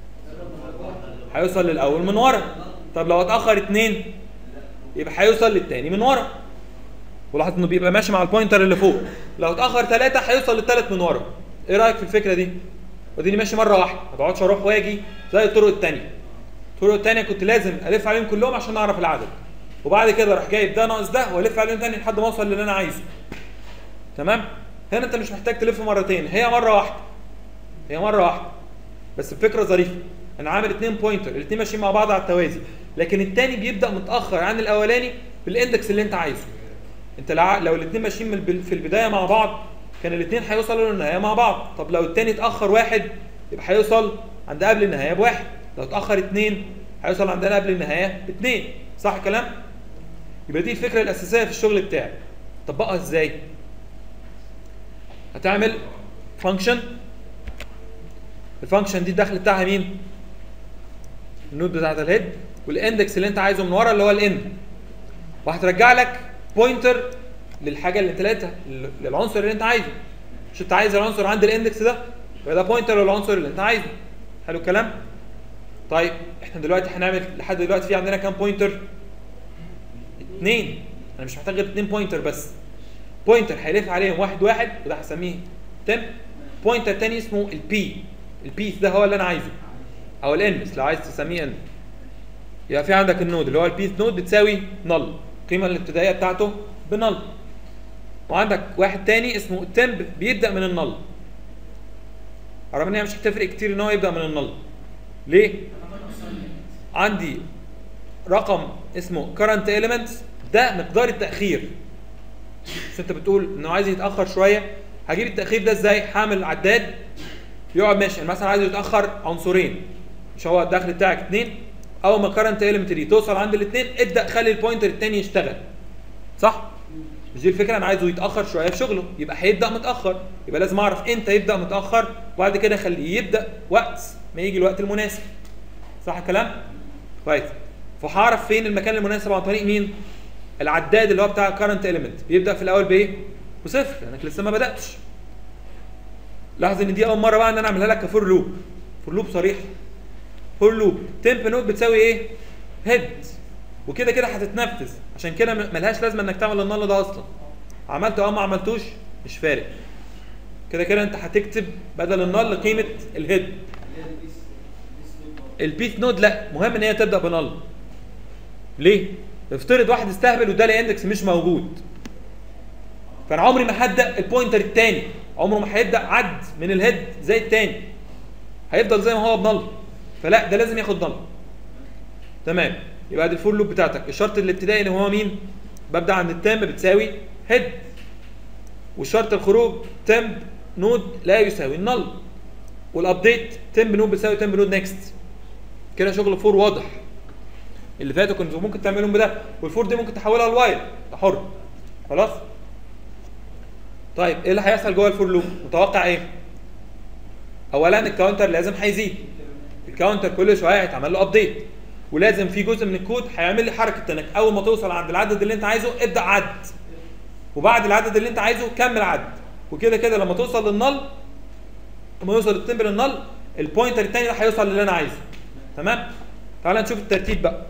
هيوصل للاول من ورا طب لو اتاخر اتنين يبقى هيوصل للتاني من ورا ولاحظ انه بيبقى ماشي مع البوينتر اللي فوق لو اتاخر ثلاثة هيوصل للثالث من ورا ايه رايك في الفكره دي وديني ماشي مره واحده ما بقعدش اروح واجي زي الطرق الثانيه الطرق الثانيه كنت لازم الف عليهم كلهم عشان اعرف العدد وبعد كده اروح جايب ده ناقص ده والف عليهم تاني لحد ما اوصل للي انا عايزه تمام هنا انت مش محتاج تلف مرتين هي مره واحده هي مره واحده بس الفكره ظريفه انا عامل اتنين بوينتر الاتنين ماشيين مع بعض على التوازي لكن التاني بيبدا متاخر عن الاولاني بالاندكس اللي انت عايزه انت لع- لو الاثنين ماشيين من الب- في البدايه مع بعض كان الاثنين هيوصلوا للنهايه مع بعض طب لو الثاني اتاخر واحد يبقى هيوصل عند قبل النهايه بواحد لو اتاخر اثنين هيوصل عندنا قبل النهايه باثنين صح الكلام يبقى دي الفكره الاساسيه في الشغل بتاعي طبقها ازاي هتعمل فانكشن الفانكشن دي الدخل بتاعها مين النود بتاعت الهيد والاندكس اللي انت عايزه من ورا اللي هو الاند وهترجع لك بوينتر للحاجه اللي انت لقيتها لل- للعنصر اللي انت عايزه مش انت عايز العنصر عند الاندكس ده يبقى ده بوينتر للعنصر اللي انت عايزه حلو الكلام طيب احنا دلوقتي هنعمل لحد دلوقتي في عندنا كام بوينتر اثنين انا مش محتاج غير اثنين بوينتر بس بوينتر هيلف عليهم واحد واحد وده هسميه تم بوينتر تاني اسمه البي البيس ده هو اللي انا عايزه او الانمس لو عايز تسميه ان يبقى في عندك النود اللي هو البيس نود بتساوي نل القيمه الابتدائيه بتاعته بنل وعندك واحد تاني اسمه تمب بيبدا من النل رغم ان هي مش هتفرق كتير ان هو يبدا من النل ليه عندي رقم اسمه current elements ده مقدار التاخير مش انت بتقول انه عايز يتاخر شويه هجيب التاخير ده ازاي هعمل عداد يقعد ماشي أنا مثلا عايزه يتاخر عنصرين مش هو الدخل بتاعك اتنين اول ما الكرنت element دي توصل عند الاثنين ابدا خلي البوينتر الثاني يشتغل صح مش دي الفكره انا عايزه يتاخر شويه في شغله يبقى هيبدا متاخر يبقى لازم اعرف امتى يبدا متاخر وبعد كده اخليه يبدا وقت ما يجي الوقت المناسب صح الكلام كويس فهعرف فين المكان المناسب عن طريق مين العداد اللي هو بتاع الكرنت element بيبدا في الاول بايه بصفر لانك لسه ما بداتش لاحظ ان دي اول مره بقى ان انا اعملها لك كفور لوب فور لوب صريح فور لوب تمب نوت بتساوي ايه هيد وكده كده هتتنفذ عشان كده م- ملهاش لازمه انك تعمل النل ده اصلا عملته او ما عملتوش مش فارق كده كده انت هتكتب بدل النل قيمه الهيد اللي هي البيس البيس لوب البيث نود لا مهم ان هي تبدا بنل ليه افترض واحد استهبل وده لي اندكس مش موجود فانا عمري ما هبدا البوينتر الثاني عمره ما هيبدا عد من الهيد زي الثاني هيفضل زي ما هو بنل فلا ده لازم ياخد نل تمام يبقى دي الفور لوب بتاعتك الشرط الابتدائي اللي هو مين ببدا عند التام بتساوي هيد والشرط الخروج تمب نود لا يساوي النل والابديت تمب نود بتساوي تمب نود نيكست كده شغل فور واضح اللي فاتوا كنتوا ممكن تعملهم بده والفور دي ممكن تحولها لوايل ده حر خلاص طيب ايه اللي هيحصل جوه الفور لوب متوقع ايه اولا الكاونتر لازم هيزيد الكاونتر كل شويه هيتعمل له ابديت ولازم في جزء من الكود هيعمل لي حركه انك اول ما توصل عند العدد اللي انت عايزه ابدا عد وبعد العدد اللي انت عايزه كمل عد وكده كده لما توصل للنل لما يوصل التمبل النل البوينتر الثاني ده هيوصل للي انا عايزه تمام تعال نشوف الترتيب بقى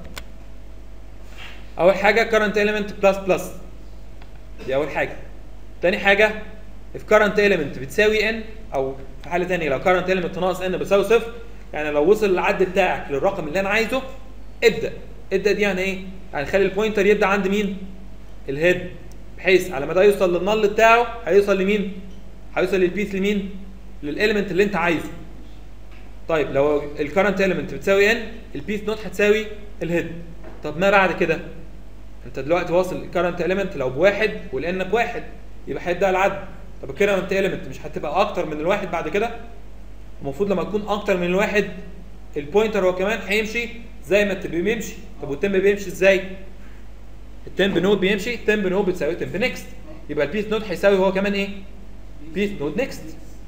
اول حاجه current element بلس بلس دي اول حاجه تاني حاجه if current element بتساوي n او في حاله ثانيه لو current element ناقص n بتساوي صفر يعني لو وصل العد بتاعك للرقم اللي انا عايزه ابدا ابدا دي يعني ايه يعني خلي البوينتر يبدا عند مين الهيد بحيث على ما ده يوصل للنل بتاعه هيوصل لمين هيوصل للبيس لمين للاليمنت اللي انت عايزه طيب لو الكرنت element بتساوي n البيس نوت هتساوي الهيد طب ما بعد كده انت دلوقتي واصل الكرنت element لو بواحد والان بواحد يبقى هيبدا العد طب الكرنت element مش هتبقى اكتر من الواحد بعد كده المفروض لما تكون اكتر من الواحد البوينتر هو كمان هيمشي زي ما التب بيمشي طب والتم بيمشي ازاي التمب نود بيمشي تمب نود بتساوي تمب نيكست يبقى البيس نود هيساوي هو كمان ايه بيس نود نيكست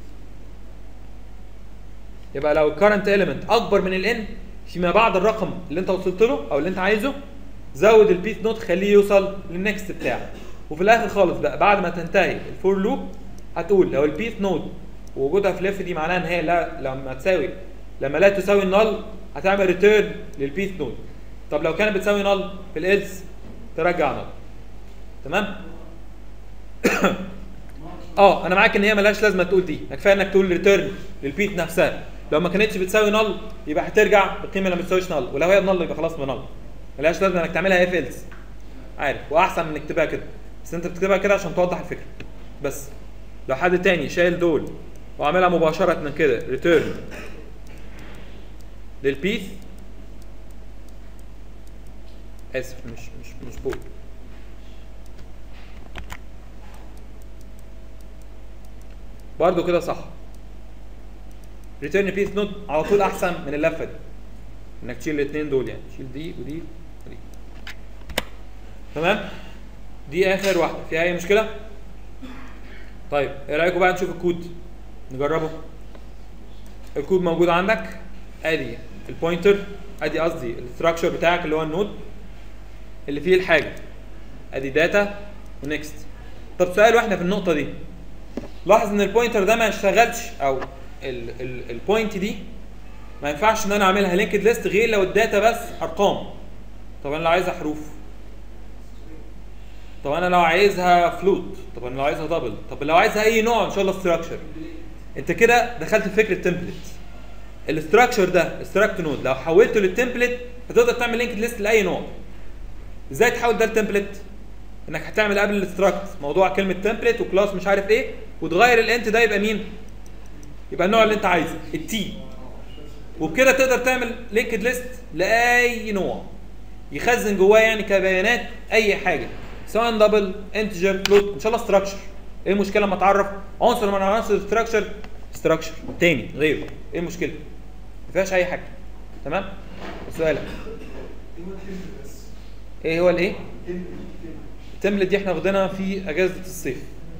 يبقى لو الكرنت element اكبر من الان فيما بعد الرقم اللي انت وصلت له او اللي انت عايزه زود البيس نود خليه يوصل للنكست بتاعه وفي الاخر خالص بقى بعد ما تنتهي الفور لوب هتقول لو البيس نود ووجودها في ليف دي معناها ان هي لا لما تساوي لما لا تساوي النل هتعمل ريتيرن للبيث نود طب لو كانت بتساوي نل في الالس ترجع نل تمام اه انا معاك ان هي ملهاش لازمه تقول دي كفايه انك تقول ريتيرن للبيت نفسها لو ما كانتش بتساوي نل يبقى هترجع بالقيمه اللي ما بتساويش نل ولو هي بنل يبقى خلاص بنل ملهاش لازمه انك تعملها اف الس عارف واحسن من انك تكتبها كده بس انت بتكتبها كده عشان توضح الفكره بس لو حد تاني شايل دول وعاملها مباشره من كده ريتيرن للبيث اسف مش مش مش بول برضه كده صح ريتيرن بيس نوت على طول احسن من اللفه دي انك تشيل الاثنين دول يعني تشيل دي ودي ودي تمام دي اخر واحده فيها اي مشكله طيب ايه رايكم بقى نشوف الكود نجربه الكود موجود عندك ادي البوينتر ادي قصدي الاستراكشر بتاعك اللي هو النود اللي فيه الحاجه ادي داتا ونكست طب سؤال واحنا في النقطه دي لاحظ ان البوينتر ده ما اشتغلش او البوينت دي ما ينفعش ان انا اعملها لينكد ليست غير لو الداتا بس ارقام طب انا لو عايزها حروف طب انا لو عايزها فلوت طب انا لو عايزها دبل طب لو عايزها اي نوع ان شاء الله ستراكشر انت كده دخلت في فكره تمبلت الاستراكشر ده استراكت نود لو حولته للتمبلت هتقدر تعمل لينكد ليست لاي نوع ازاي تحول ده لتمبلت انك هتعمل قبل الاستراكت موضوع كلمه تمبلت وكلاس مش عارف ايه وتغير الانت ده يبقى مين يبقى النوع اللي انت عايزه التي وبكده تقدر تعمل لينكد ليست لاي نوع يخزن جواه يعني كبيانات اي حاجه سواء دبل انتجر فلوت ان شاء الله ستراكشر ايه المشكله لما تعرف عنصر من عناصر الستراكشر ستراكشر تاني غيره ايه المشكله ما فيهاش اي حاجه تمام سؤالك ايه هو الايه التمبلت دي احنا واخدينها في اجازه الصيف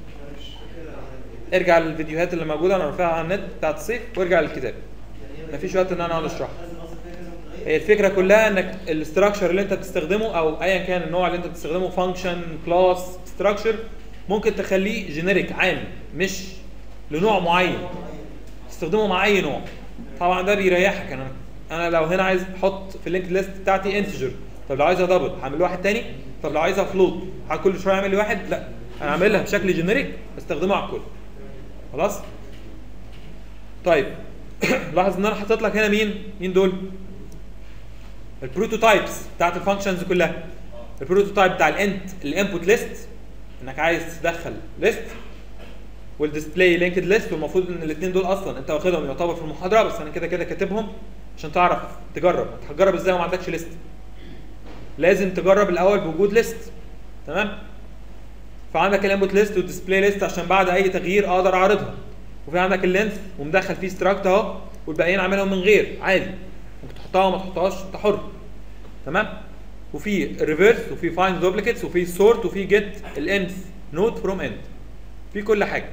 ارجع للفيديوهات اللي موجوده انا رافعها على النت بتاعت الصيف وارجع للكتاب مفيش وقت ان انا اقعد اشرحها هي الفكره كلها انك الاستراكشر اللي انت بتستخدمه او ايا كان النوع اللي انت بتستخدمه فانكشن كلاس ستراكشر ممكن تخليه جينيريك عام مش لنوع معين تستخدمه مع اي نوع طبعا ده بيريحك انا انا لو هنا عايز احط في اللينك ليست بتاعتي انتجر طب لو عايزها دبل هعمل واحد تاني طب لو عايزها فلوت كل شويه اعمل لي واحد لا انا اعملها بشكل جينيريك استخدمه على الكل خلاص طيب لاحظ ان انا حاطط لك هنا مين مين دول البروتوتايبس بتاعت الفانكشنز كلها البروتوتايب بتاع الانت الانبوت ليست انك عايز تدخل ليست والديسبلاي لينكد ليست والمفروض ان الاثنين دول اصلا انت واخدهم يعتبر في المحاضره بس انا كده كده كاتبهم عشان تعرف تجرب انت هتجرب ازاي وما عندكش ليست لازم تجرب الاول بوجود ليست تمام فعندك الانبوت ليست والديسبلاي ليست عشان بعد اي تغيير اقدر اعرضها وفي عندك اللينث ومدخل فيه ستراكت اهو والباقيين عاملهم من غير عادي ممكن تحطها وما تحطهاش انت حر تمام وفي ريفرس وفي فايند دوبليكيتس وفي سورت وفي جيت الانث نود فروم اند في كل حاجه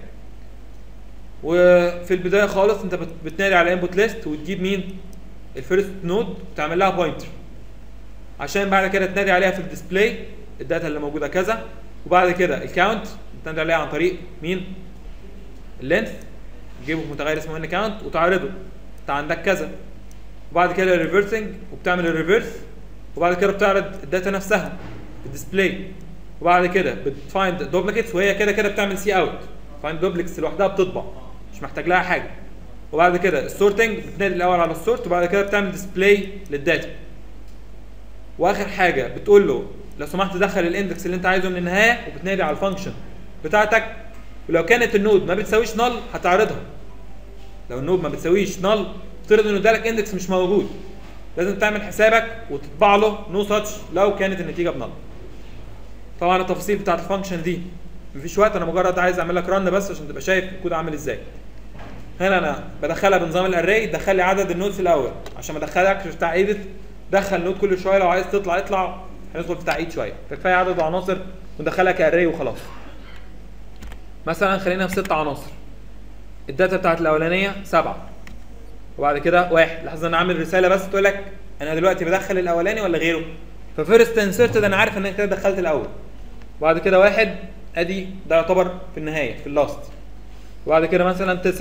وفي البدايه خالص انت بت- بتنادي على انبوت ليست وتجيب مين الفيرست نود وتعمل لها بوينتر عشان بعد كده تنادي عليها في الديسبلاي الداتا اللي موجوده كذا وبعد كده الكاونت بتنادي عليها عن طريق مين اللينث تجيبه في متغير اسمه ان كاونت وتعرضه انت عندك كذا وبعد كده الريفرسنج وبتعمل الريفرس وبعد كده بتعرض الداتا نفسها في الديسبلاي وبعد كده بتفايند دوبليكيتس وهي كده كده بتعمل سي اوت فايند دوبليكس لوحدها بتطبع مش محتاج لها حاجه وبعد كده السورتنج بتنادي الاول على السورت وبعد كده بتعمل ديسبلاي للداتا واخر حاجه بتقول له لو سمحت دخل الاندكس اللي انت عايزه من النهايه وبتنادي على الفانكشن بتاعتك ولو كانت النود ما بتساويش نل هتعرضها لو النود ما بتساويش نل افترض انه ادالك اندكس مش موجود لازم تعمل حسابك وتطبع له نو ساتش لو كانت النتيجه بنل طبعا التفاصيل بتاعت الفانكشن دي مفيش وقت انا مجرد عايز اعمل لك رن بس عشان تبقى شايف الكود عامل ازاي هنا انا بدخلها بنظام الاري دخل لي عدد النودز الاول عشان ما ادخلكش في بتاع ايديت دخل نود كل شويه لو عايز تطلع اطلع هندخل في تعقيد شويه فكفايه عدد عناصر وندخلها كاري وخلاص مثلا خلينا في ست عناصر الداتا بتاعت الاولانيه سبعه وبعد كده واحد لاحظ انا عامل رساله بس تقول لك انا دلوقتي بدخل الاولاني ولا غيره ففيرست انسرتد انا عارف ان انا كده دخلت الاول وبعد كده واحد ادي ده يعتبر في النهايه في اللاست وبعد كده مثلا تسعه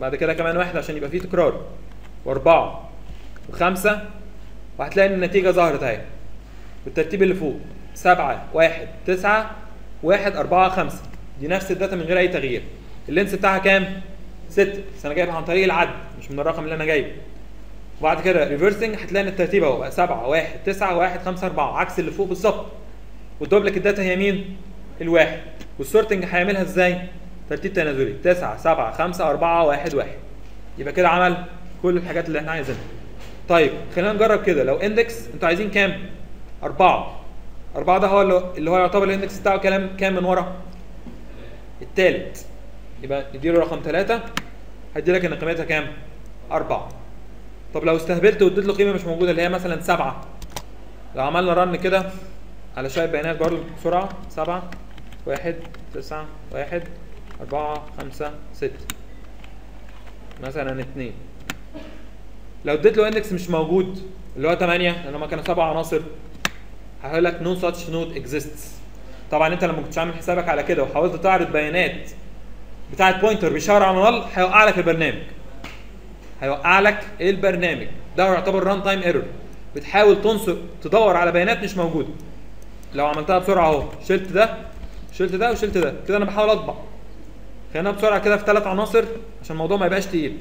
بعد كده كمان واحد عشان يبقى فيه تكرار واربعه وخمسه وهتلاقي ان النتيجه ظهرت اهي بالترتيب اللي فوق سبعه واحد تسعه واحد اربعه خمسه دي نفس الداتا من غير اي تغيير اللينس بتاعها كام؟ ستة بس انا جايبها عن طريق العد مش من الرقم اللي انا جايبه وبعد كده ريفرسنج هتلاقي ان الترتيب اهو بقى 7 1 9 1 5 4 عكس اللي فوق بالظبط والدوبلك الداتا هي مين؟ الواحد والسورتنج هيعملها ازاي؟ ترتيب تنازلي 9 7 5 4 1 1 يبقى كده عمل كل الحاجات اللي احنا عايزينها طيب خلينا نجرب كده لو اندكس انتوا عايزين كام؟ أربعة أربعة ده هو اللي- اللي هو يعتبر الاندكس بتاعه كلام كام من ورا؟ التالت يبقى نديله رقم ثلاثة هيدي لك ان قيمتها كام؟ أربعة طب لو استهبلت واديت له قيمة مش موجودة اللي هي مثلا سبعة لو عملنا رن كده على شوية بيانات برضه بسرعة سبعة واحد تسعة واحد أربعة خمسة ستة مثلا اتنين لو اديت له اندكس مش موجود اللي هو 8 لان هم كانوا سبع عناصر هيقول لك نو ساتش نود اكزيستس طبعا انت لما كنتش عامل حسابك على كده وحاولت تعرض بيانات بتاعه بوينتر بيشاور على نل هيوقع لك البرنامج هيوقع لك البرنامج ده يعتبر ران تايم ايرور بتحاول تنصر تدور على بيانات مش موجوده لو عملتها بسرعه اهو شلت ده شلت ده وشلت ده كده انا بحاول اطبع خلينا بسرعه كده في ثلاث عناصر عشان الموضوع ما يبقاش تقيل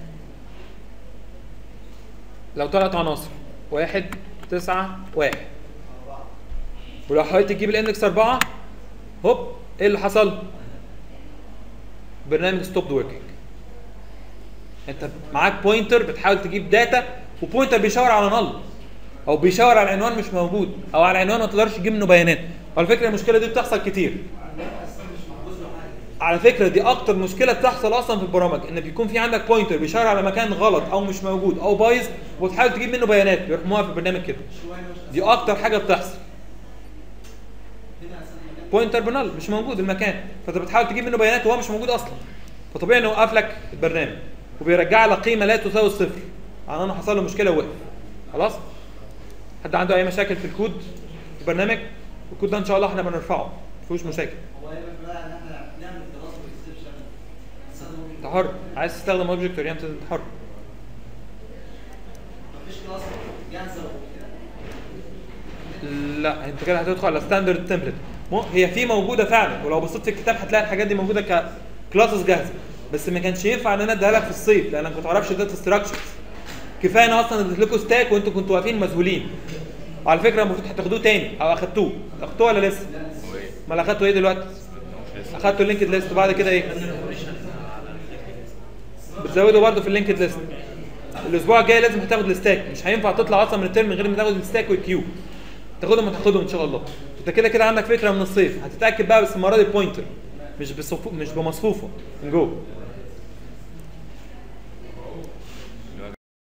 لو ثلاث عناصر واحد تسعة واحد ولو حاولت تجيب الاندكس أربعة هوب ايه اللي حصل؟ برنامج ستوب وركينج انت معاك بوينتر بتحاول تجيب داتا وبوينتر بيشاور على نل او بيشاور على عنوان مش موجود او على عنوان ما تقدرش تجيب منه بيانات على فكره المشكله دي بتحصل كتير على فكره دي اكتر مشكله بتحصل اصلا في البرامج ان بيكون في عندك بوينتر بيشاور على مكان غلط او مش موجود او بايظ وتحاول تجيب منه بيانات بيروح موقف البرنامج كده دي اكتر حاجه بتحصل بوينتر بنال مش موجود المكان فانت بتحاول تجيب منه بيانات وهو مش موجود اصلا فطبيعي انه يوقف لك البرنامج وبيرجع لك قيمه لا تساوي الصفر يعني انا حصل له مشكله ووقف خلاص حد عنده اي مشاكل في الكود في البرنامج الكود ده ان شاء الله احنا بنرفعه ما فيهوش مشاكل هو هيبقى بقى ان احنا نعمل دراسه واكسبشن انت حر عايز تستخدم اوبجكت اورينتد انت حر مفيش كلاس جاهزه وكده لا انت كده هتدخل على ستاندرد تمبلت هي في موجوده فعلا ولو بصيت في الكتاب هتلاقي الحاجات دي موجوده ككلاسز جاهزه بس ما كانش ينفع ان انا اديها لك في الصيف لانك ما تعرفش داتا ستراكشرز كفايه انا اصلا اديت لكم ستاك وانتوا كنتوا واقفين مذهولين وعلى فكره المفروض هتاخدوه تاني او اخدتوه اخدتوه ولا لسه؟ امال اخدتوا ايه دلوقتي؟ اخدتوا اللينكد ليست وبعد كده ايه؟ بتزودوا برضه في اللينكد ليست الاسبوع الجاي لازم هتاخد الستاك مش هينفع تطلع اصلا من الترم من غير ما تاخد الستاك والكيو تاخدهم وتاخدهم ان شاء الله انت كده كده عندك فكره من الصيف هتتاكد بقى بس المره دي بوينتر مش بصفو... مش بمصفوفه من جوه